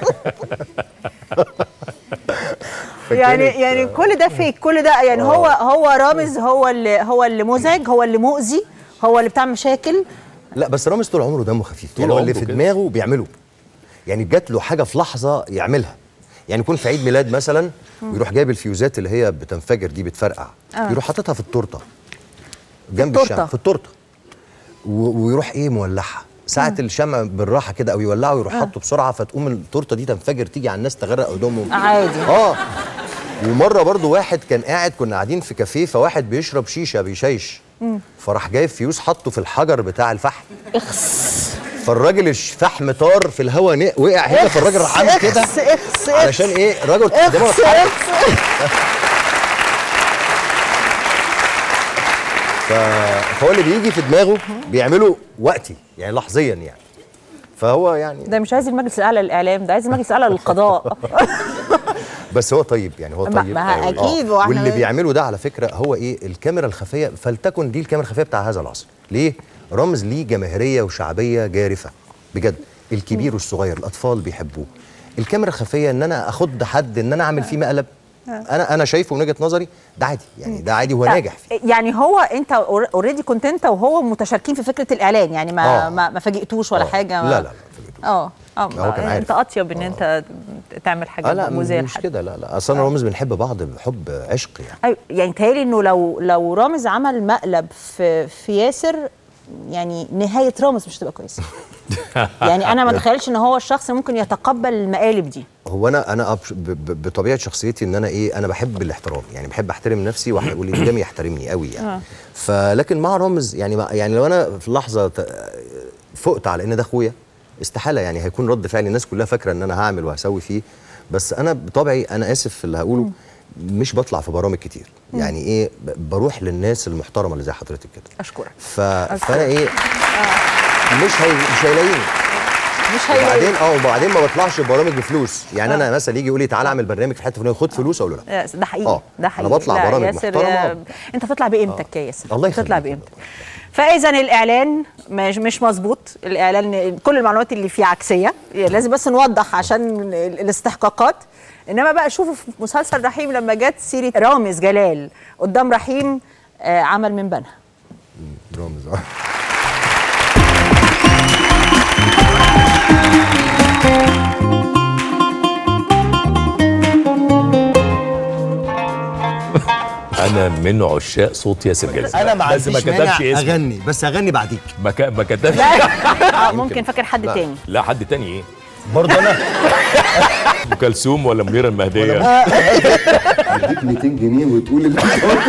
يعني فكانت- يعني كل ده فيك كل ده يعني هو هو رامز هو اللي هو اللي مزعج هو اللي مؤذي هو اللي بتاع مشاكل لا بس رامز طول عمره دمه خفيف طول يعني هو اللي عمره في كده. دماغه بيعمله يعني جات له حاجه في لحظه يعملها يعني يكون في عيد ميلاد مثلا ويروح جايب الفيوزات اللي هي بتنفجر دي بتفرقع آه. يروح حاططها في التورته جنب التورتة. الشمع في التورته و- ويروح ايه مولعها ساعة الشمع بالراحة كده أو يولعه ويروح آه. حاطه بسرعة فتقوم التورتة دي تنفجر تيجي على الناس تغرق هدومهم عادي. اه ومرة برضو واحد كان قاعد كنا قاعدين في كافيه فواحد بيشرب شيشة بيشيش مم. فراح جايب فيوز حطه في الحجر بتاع الفحم اخس فالراجل الفحم طار في الهواء نق- وقع هنا فالراجل راح عامل كده اخس اخس علشان ايه الراجل قدامه اخس اتحرك. اخس ف... فهو اللي بيجي في دماغه بيعمله وقتي يعني لحظيا يعني فهو يعني ده مش عايز المجلس الاعلى للاعلام ده عايز المجلس الاعلى للقضاء بس هو طيب يعني هو ما- طيب ما قوي. أكيد، آه. وإحنا واللي بن- بيعمله ده على فكره هو ايه الكاميرا الخفيه فلتكن دي الكاميرا الخفيه بتاع هذا العصر ليه رمز ليه جماهيريه وشعبيه جارفه بجد الكبير والصغير الاطفال بيحبوه الكاميرا الخفيه ان انا اخد حد ان انا اعمل فيه مقلب انا انا شايفه من وجهه نظري ده عادي يعني ده عادي هو لا، ناجح فيه يعني هو انت اوريدي كنت انت وهو متشاركين في فكره الاعلان يعني ما آه. ما, ما فاجئتوش ولا آه. حاجه لا، لا، لا، اه اه هو كان عارف. انت اطيب ان انت تعمل حاجه آه لا مؤذيه مش لحد كده لا لا اصلا رامز بنحب بعض بحب عشق يعني ايوه يعني تهيألي انه لو لو رامز عمل مقلب في في ياسر يعني نهايه رامز مش هتبقى كويسه يعني انا ما اتخيلش ان هو الشخص اللي ممكن يتقبل المقالب دي هو انا انا أبش- ب- ب- بطبيعه شخصيتي ان انا ايه انا بحب الاحترام يعني بحب احترم نفسي واحد واللي قدامي يحترمني قوي يعني آه. فلكن مع رامز يعني ما- يعني لو انا في لحظه ت- فقت على ان ده اخويا استحاله يعني هيكون رد فعل الناس كلها فاكره ان انا هعمل وهسوي فيه بس انا بطبعي انا اسف في اللي هقوله مش بطلع في برامج كتير مم. يعني ايه ب- بروح للناس المحترمه اللي زي حضرتك كده اشكرك ف... فانا ايه مش هي... مش هيلاقيني مش وبعدين اه وبعدين ما بطلعش ببرامج بفلوس يعني انا مثلا يجي يقول لي تعالى اعمل برنامج في حته فلانيه خد فلوس اقول له لا يا- ده حقيقي آه. ده حقيقي أنا بطلع لا، برامج ياسر محترمة. يا- انت تطلع بقيمتك يا ياسر الله تطلع بقيمتك فاذا الاعلان مش مش مظبوط الاعلان كل المعلومات اللي فيه عكسيه لازم بس نوضح عشان ال- الاستحقاقات انما بقى شوفوا في مسلسل رحيم لما جت سيره رامز جلال قدام رحيم آه، عمل من بنها رامز اه انا من عشاق صوت ياسر جلال انا ما بس ما عنديش كتبش مانع اسمه اغني بس اغني بعديك ما ك- ما كتبش اه ممكن فاكر حد لا. تاني لا حد تاني ايه برضه انا ام كلثوم ولا منيره المهديه اديك 200 جنيه وتقول اللي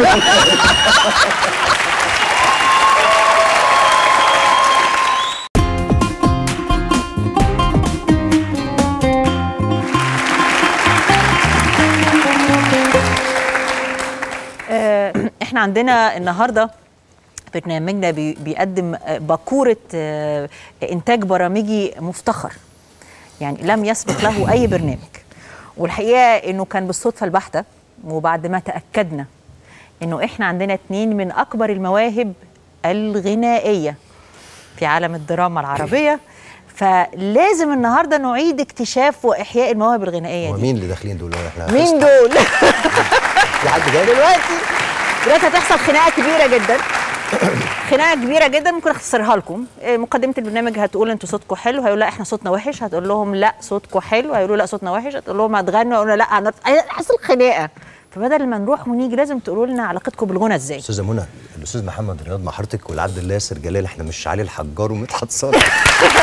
آه، احنا عندنا النهارده برنامجنا بي- بيقدم آه، باكوره آه، انتاج برامجي مفتخر يعني لم يسبق له اي برنامج والحقيقه انه كان بالصدفه البحته وبعد ما تاكدنا انه احنا عندنا اتنين من اكبر المواهب الغنائيه في عالم الدراما العربيه فلازم النهارده نعيد اكتشاف واحياء المواهب الغنائيه هو دي مين اللي داخلين دول احنا مين دول في حد جاي دلوقتي دلوقتي هتحصل خناقه كبيره جدا خناقه كبيره جدا ممكن اختصرها لكم إيه، مقدمه البرنامج هتقول انتوا صوتكم حلو هيقول لا احنا صوتنا وحش هتقول لهم لا صوتكم حلو هيقولوا لا صوتنا وحش هتقول لهم هتغنوا هيقولوا لا هنرف- هيحصل خناقه فبدل ما نروح ونيجي لازم تقولوا لنا علاقتكم بالغنى ازاي استاذه منى الاستاذ محمد رياض مع حضرتك والعبد الله ياسر جلال احنا مش علي الحجار ومدحت صالح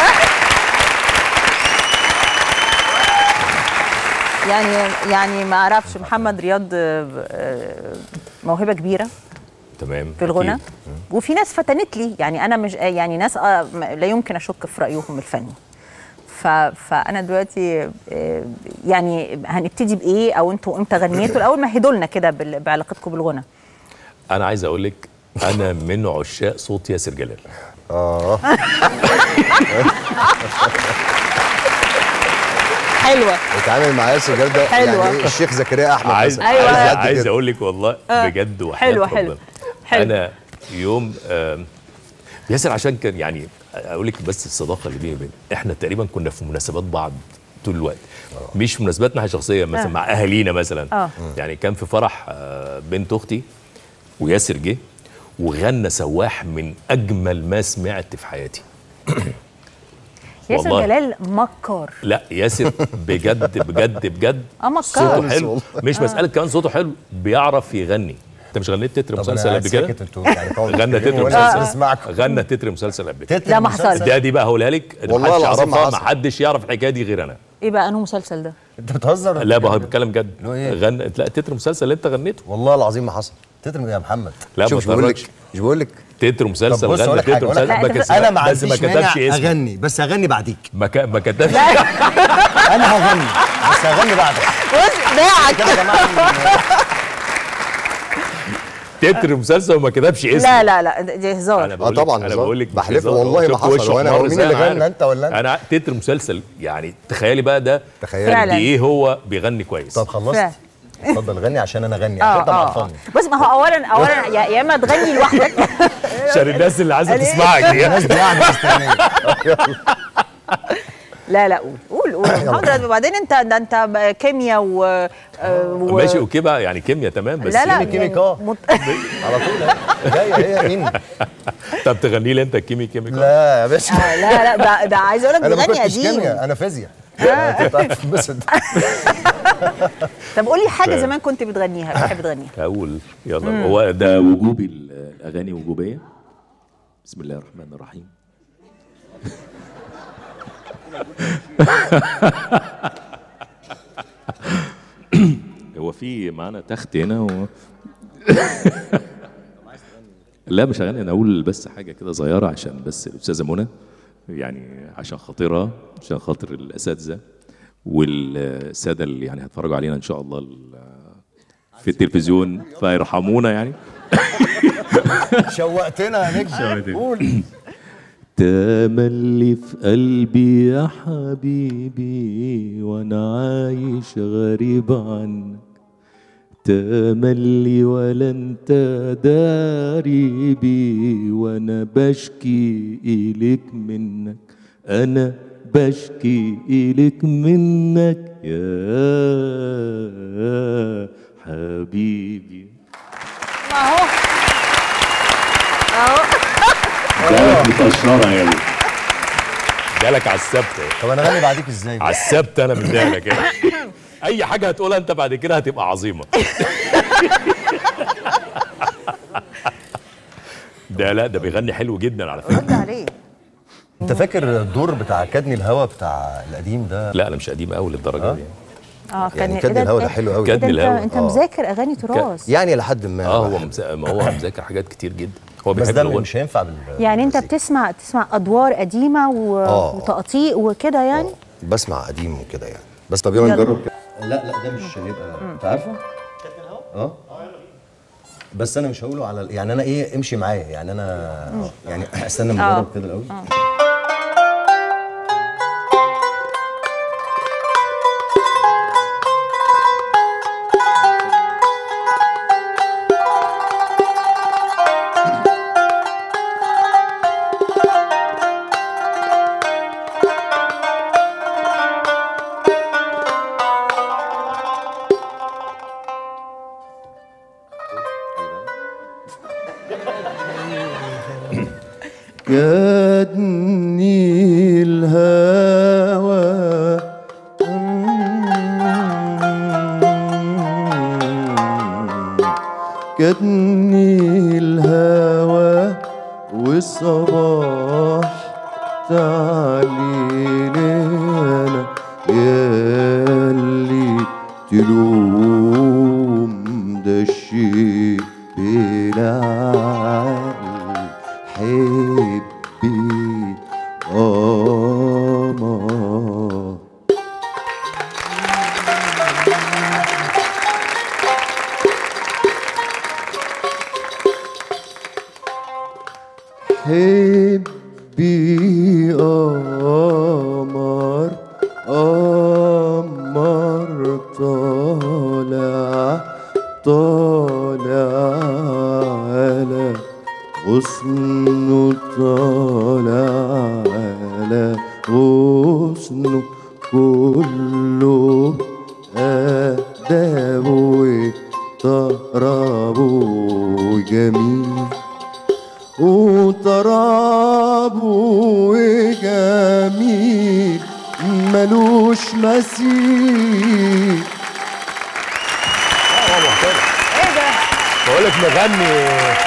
يعني يعني ما اعرفش محمد رياض آه، آه، موهبه كبيره تمام في الغنى أكيد. وفي ناس فتنت لي يعني انا مش يعني ناس آه، م- لا يمكن اشك في رايهم الفني ف... فانا دلوقتي آه، يعني هنبتدي بايه او انتوا امتى غنيتوا الاول مهدوا لنا كده بال- بعلاقتكم بالغنى انا عايز اقول لك انا من عشاق صوت ياسر جلال اه حلوه اتعامل مع ياسر جلال ده حلوة. يعني الشيخ زكريا احمد عايز مثلاً. عايز, قد عايز كده. اقول لك والله آه. بجد وحياة حلوة، ربنا. حلوة. حلو. انا يوم آم، ياسر عشان كان يعني اقول لك بس الصداقه اللي بيني وبين احنا تقريبا كنا في مناسبات بعض طول الوقت مش في مناسباتنا احنا شخصيه مثلا آه. مع اهالينا مثلا آه. يعني كان في فرح آه، بنت اختي وياسر جه وغنى سواح من اجمل ما سمعت في حياتي ياسر والله. جلال مكار لا ياسر بجد بجد بجد اه مكار صوته حلو مش آه. مساله كمان صوته حلو بيعرف يغني انت مش غنيت تتر طب أنا مسلسل قاعد قبل كده؟ ساكت انتوا يعني تقعدوا غنى تتكلموا تتر وأنا مسلسل أسمعكم. غنى تتر مسلسل قبل كده تتر لا، ما مسلسل. حصلش. ده دي بقى هقولها لك والله محدش العظيم ما يعرفها حصل. ما حدش يعرف الحكايه دي غير انا ايه بقى انه مسلسل ده انت بتهزر لا بقى بتكلم جد إيه؟ غنى لا تتر مسلسل اللي انت غنيته والله العظيم ما حصل تتر يا محمد لا شوف ما مش بقول لك تفرجش مش بقول لك تتر مسلسل طب بص أقول غنى لك حاجة، تتر أقول لك مسلسل حاجة. بس انا ما بس ما عنديش كتبش مانع اسمه اغني بس اغني بعديك ما ك- ما كتبش انا هغني بس هغني بعدك بص باعك تتر مسلسل وما كتبش اسمه لا لا لا ده- ده هزار انا بقول طبعاً لك انا هزار. بقول لك مش بحلف هزار. والله ما شفت حصل، وشه وأنا أحمر هو مين إزاي؟ اللي أنا غنى، عارف. أنت ولا أنت؟ انا تتر مسلسل يعني تخيلي بقى ده تخيلي. قد ايه هو بيغني كويس طب خلصت فعلا. اتفضل غني عشان انا اغني اه عشان انت اه آه. معطلني بص ما هو اولا اولا يا يا اما تغني لوحدك عشان الناس اللي عايزه قال إيه؟ تسمعك دي الناس دي قاعده مستنيه لا لا قول قول قول يا محمد وبعدين انت ده انت ب- كيمياء و, آه، و... ماشي اوكي بقى يعني كيمياء تمام بس لا لا يعني- كيميكا مت... على طول جايه هي مين طب تغني لي انت كيمي كيميكا لا يا باشا آه لا لا ده ده عايز اقول لك انا ما بيغني كنتش قديم كيمياء انا فيزياء انت بتعرف تنبسط طب قول لي حاجه ف- زمان كنت بتغنيها بتحب تغنيها اقول يلا مم. هو ده وجوبي الاغاني وجوبيه بسم الله الرحمن الرحيم هو في معانا تخت هنا و... لا مش هغني انا اقول بس حاجه كده صغيره عشان بس الاستاذه منى يعني عشان خاطرها عشان خاطر الاساتذه والساده اللي يعني هيتفرجوا علينا ان شاء الله ال- في التلفزيون فيرحمونا يعني شوقتنا يا نجم شوقتني. قول تملي في قلبي يا حبيبي وانا عايش غريب عنك تملي ولا انت داري بي وانا بشكي اليك منك انا بشكي اليك منك يا حبيبي ما هو اهو جالك متقشرة يا ابني جالك على السبت طب انا اغني بعديك ازاي بقى؟ على السبت انا مديها كده اي حاجه هتقولها انت بعد كده هتبقى عظيمه ده لا ده بيغني حلو جدا على فكره رد عليه انت فاكر الدور بتاع كدني الهوا بتاع القديم ده لا انا مش قديم قوي للدرجه دي اه يعني كان كدني إيه الهوا إيه ده حلو قوي إيه ده كدني انت الهوا. انت آه. مذاكر اغاني تراث يعني لحد ما اه هو مز... ما هو مذاكر حاجات كتير جدا هو بس بيحب ده الغنى مش هينفع بال يعني انت بتسمع تسمع ادوار قديمه و... آه. وتقطيع وكده يعني بسمع قديم وكده يعني بس طب يلا يلا. نجرب كده لا لا ده مش هيبقى انت عارفه؟ اه بس انا مش هقوله على يعني انا ايه امشي معايا يعني انا يعني استنى آه. نجرب كده الاول آه. كادني الهوى كادني الهوى والصباح تعليل انا ياللي تلوم ده الشيء بلا عقل حبي قمر حبي قمر قمر طالع طالع على غصنه طالع على غصنه كله أدب وطرب وجميل وطرب وجميل المسيح ايه ده بقول لك مغني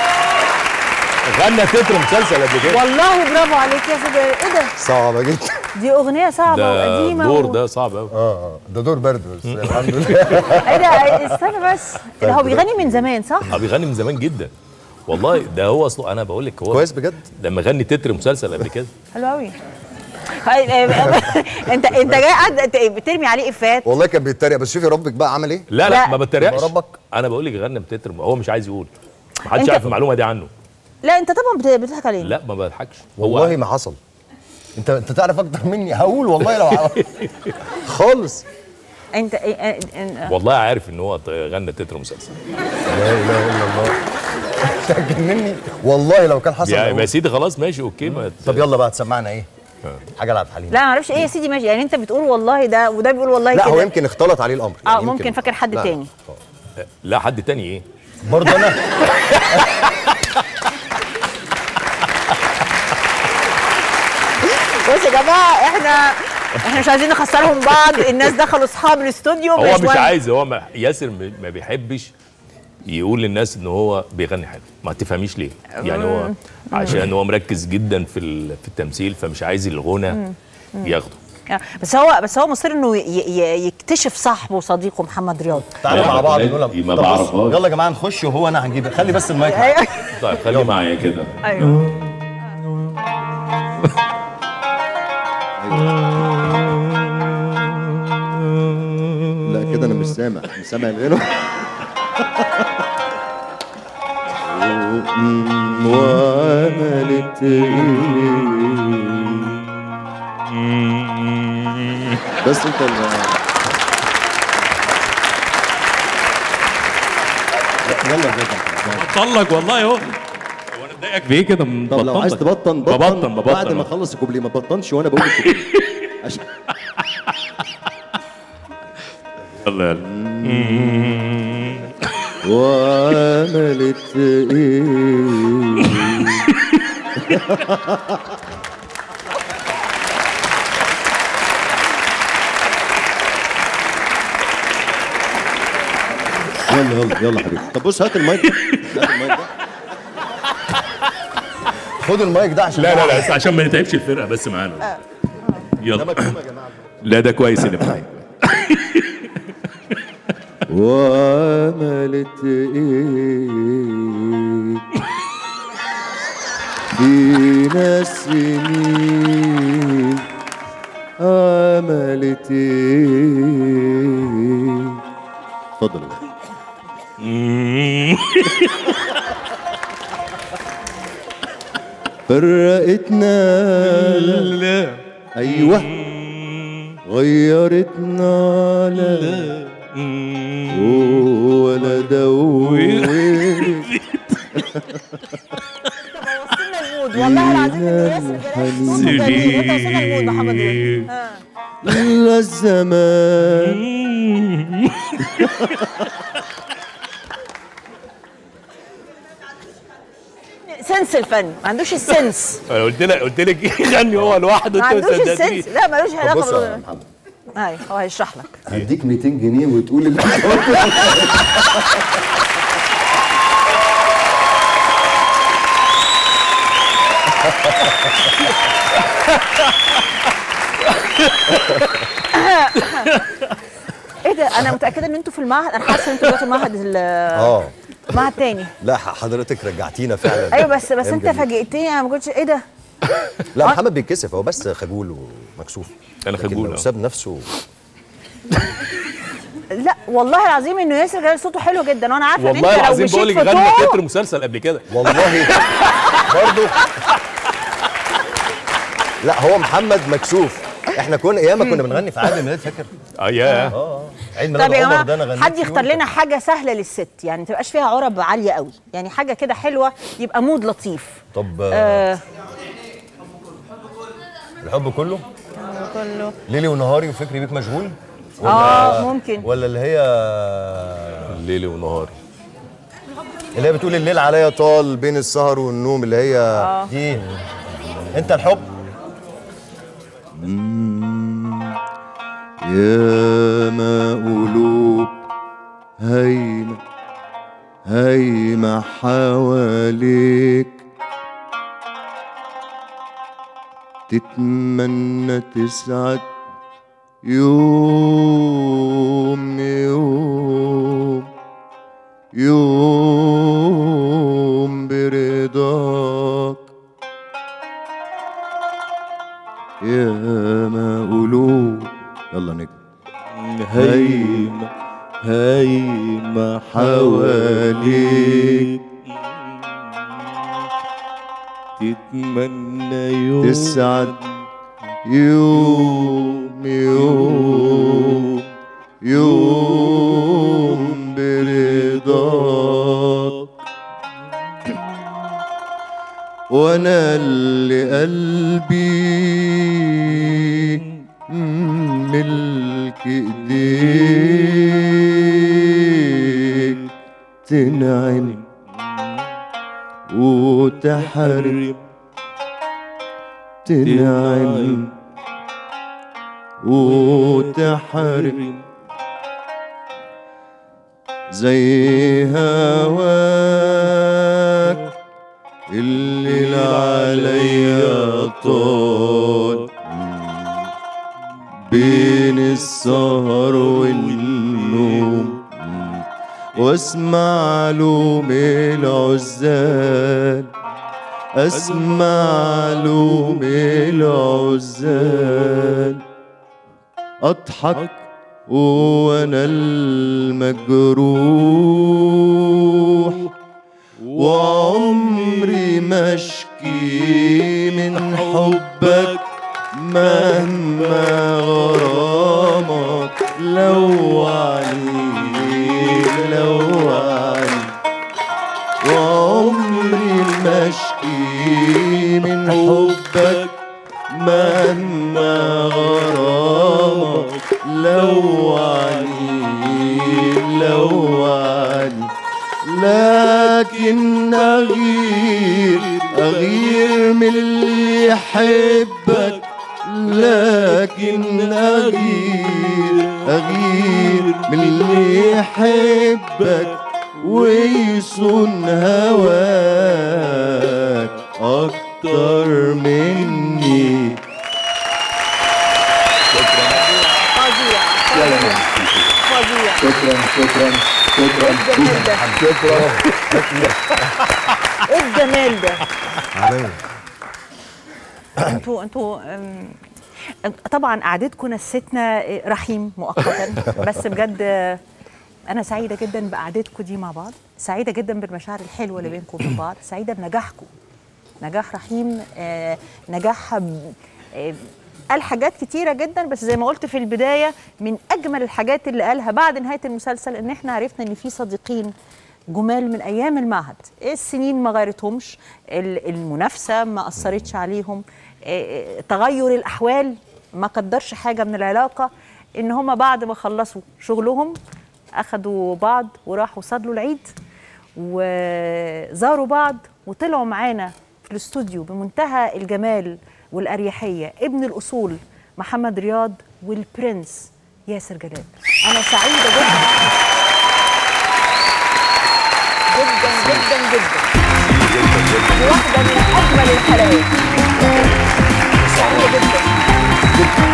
غنى تتر مسلسل قبل كده والله برافو عليك يا سيدي ايه ده صعبه جدا دي اغنيه صعبه ده وقديمه دور و... ده صعب قوي اه ده دور برد بس الحمد لله ايه ده استنى بس ده هو بيغني من زمان صح؟ اه بيغني من زمان جدا والله ده هو اصله انا بقول لك هو كويس بجد لما غني تتر مسلسل قبل كده حلو قوي انت انت جاي قاعد انت بترمي عليه افات والله كان بيتريق بس شوفي ربك بقى عمل ايه لا لا, لا. ما بتريقش ربك انا بقول لك غنى بتتر هو مش عايز يقول ما حدش انت- عارف المعلومه دي عنه لا انت طبعا بت- بتضحك عليه لا ما بضحكش والله ما حصل انت انت تعرف اكتر مني هقول والله لو عارف. خالص انت إيه- إيه- إيه- والله عارف ان هو غنى تتر مسلسل لا اله الا الله تجنني والله لو كان حصل يا هقول. يا سيدي خلاص ماشي اوكي ما طب يلا بقى تسمعنا ايه حاجه لعبد الحليم لا ما اعرفش ايه يا سيدي ماشي يعني انت بتقول والله ده وده بيقول والله لا هو كده يمكن اختلط عليه الامر اه يعني ممكن فاكر حد لا. تاني لا حد تاني ايه برضه انا بص يا جماعه احنا احنا مش عايزين نخسرهم بعض الناس دخلوا اصحاب الاستوديو هو مش مهم. عايز هو ما ياسر م- ما بيحبش يقول للناس ان هو بيغني حلو ما تفهميش ليه يعني هو مم. عشان هو مركز جدا في ال- في التمثيل فمش عايز الغنى مم. مم. ياخده آه، بس هو بس هو مصر انه ي- ي- يكتشف صاحبه وصديقه محمد رياض تعالوا مع بعض نقول ما طب بص، بعرفهاش. يلا يا جماعه نخش وهو انا هنجيب خلي بس المايك أيوة. معاك. طيب خلي معايا كده ايوه لا كده انا مش سامع مش سامع غيره وعملت ايه بس انت اللي يلا يا بطلك والله اهو هو انا مضايقك في ايه كده طب لو عايز تبطن بطن ببطن ببطن بعد ما اخلص الكوبليه ما تبطنش وانا بقول الكوبليه عشان يلا يلا وعملت ايه يلا يلا يلا حبيبي طب بص هات المايك ده. هات المايك ده خد المايك ده عشان لا لا لا بس عشان ما نتعبش الفرقه بس معانا يلا لا ده كويس اللي معايا وعملت ايه فينا سنين عملت ايه اتفضل يا باشا. فرقتنا لا ايوه غيرتنا لا ولا دورت وصلنا المود والله العظيم انه ياسر جلال صوته جميل انت وصلنا المود محمد رياض ها. إلا الزمان سنس الفن ما عندوش السنس انا قلت لك قلت لك يغني هو لوحده ما انت عندوش صدقتني. السنس لا ملوش طب علاقه بص يا بالوضع محمد ايوه هو هيشرح لك هديك 200 جنيه وتقول اللي ايه ده انا متاكده ان انتوا في المعهد انا حاسه ان انتوا دلوقتي المعهد ال- اه المعهد تاني لا حضرتك رجعتينا فعلا ايوه بس بس أيام انت جميلة. فاجئتني انا ما كنتش ايه ده لا محمد بيتكسف هو بس خجول ومكسوف انا لكن خجول، لو آه. ساب نفسه لا والله العظيم انه ياسر جلال صوته حلو جدا وانا عارفه ان انت والله لو العظيم مشيت بقول لك في غنى طوعه تتر مسلسل قبل كده والله برضه لا هو محمد مكسوف احنا كنا ايام كنا بنغني في عيد الميلاد فاكر اه يا اه عيد ميلاد طب يا عمر ده انا جماعه غنيت حد فيه يختار وأنت- لنا حاجه سهله للست يعني ما تبقاش فيها عرب عاليه قوي يعني حاجه كده حلوه يبقى مود لطيف طب آه الحب كله كله ليلي ونهاري وفكري بيك مشغول اه ممكن ولا اللي هي ليلي ونهاري اللي هي بتقول الليل عليا طال بين السهر والنوم اللي هي آه. دي انت الحب يا ما قلوب هايمة هايمة حواليك تتمنى تسعد يوم يوم يوم برضاك يا ما قلوب يلا نجم هايمة هايمة حواليك تتمنى يوم تسعد يوم يوم يوم برضاك وانا اللي قلبي ملك ايديك تنعم وتحرم تنعم وتحرم زي هواك الليل عليا طول بين السهر والنوم واسمع لوم العزال اسمع لوم العزال اضحك وانا المجروح وعمري ما اشكي من حبك مهما غرامك لو عليك لو عليك وعمري ما اشكي من حبك مهما غرامك لو عليك لو عليك لكن أغير أغير من اللي يحبك لكن أغير أغير من اللي يحبك ويصون هواك أكتر مني فظيع فظيع شكرا شكرا شكرا شكرا ايه الجمال ده انتوا انتوا أم، طبعا قعدتكم نستنا رحيم مؤقتا بس بجد انا سعيده جدا بقعدتكم دي مع بعض سعيده جدا بالمشاعر الحلوه اللي بينكم وبين بعض سعيده بنجاحكم نجاح رحيم آه، نجاح ب- آه، قال حاجات كتيرة جدا بس زي ما قلت في البداية من أجمل الحاجات اللي قالها بعد نهاية المسلسل إن إحنا عرفنا إن في صديقين جمال من أيام المعهد السنين ما غيرتهمش ال- المنافسة ما أثرتش عليهم آه، آه، تغير الأحوال ما قدرش حاجة من العلاقة إن هما بعد ما خلصوا شغلهم أخدوا بعض وراحوا صادلوا العيد وزاروا بعض وطلعوا معانا في الاستوديو بمنتهى الجمال والأريحية ابن الأصول محمد رياض والبرنس ياسر جلال أنا سعيدة جدا جدا جدا جدا دي واحدة من أجمل الحلقات سعيدة جدا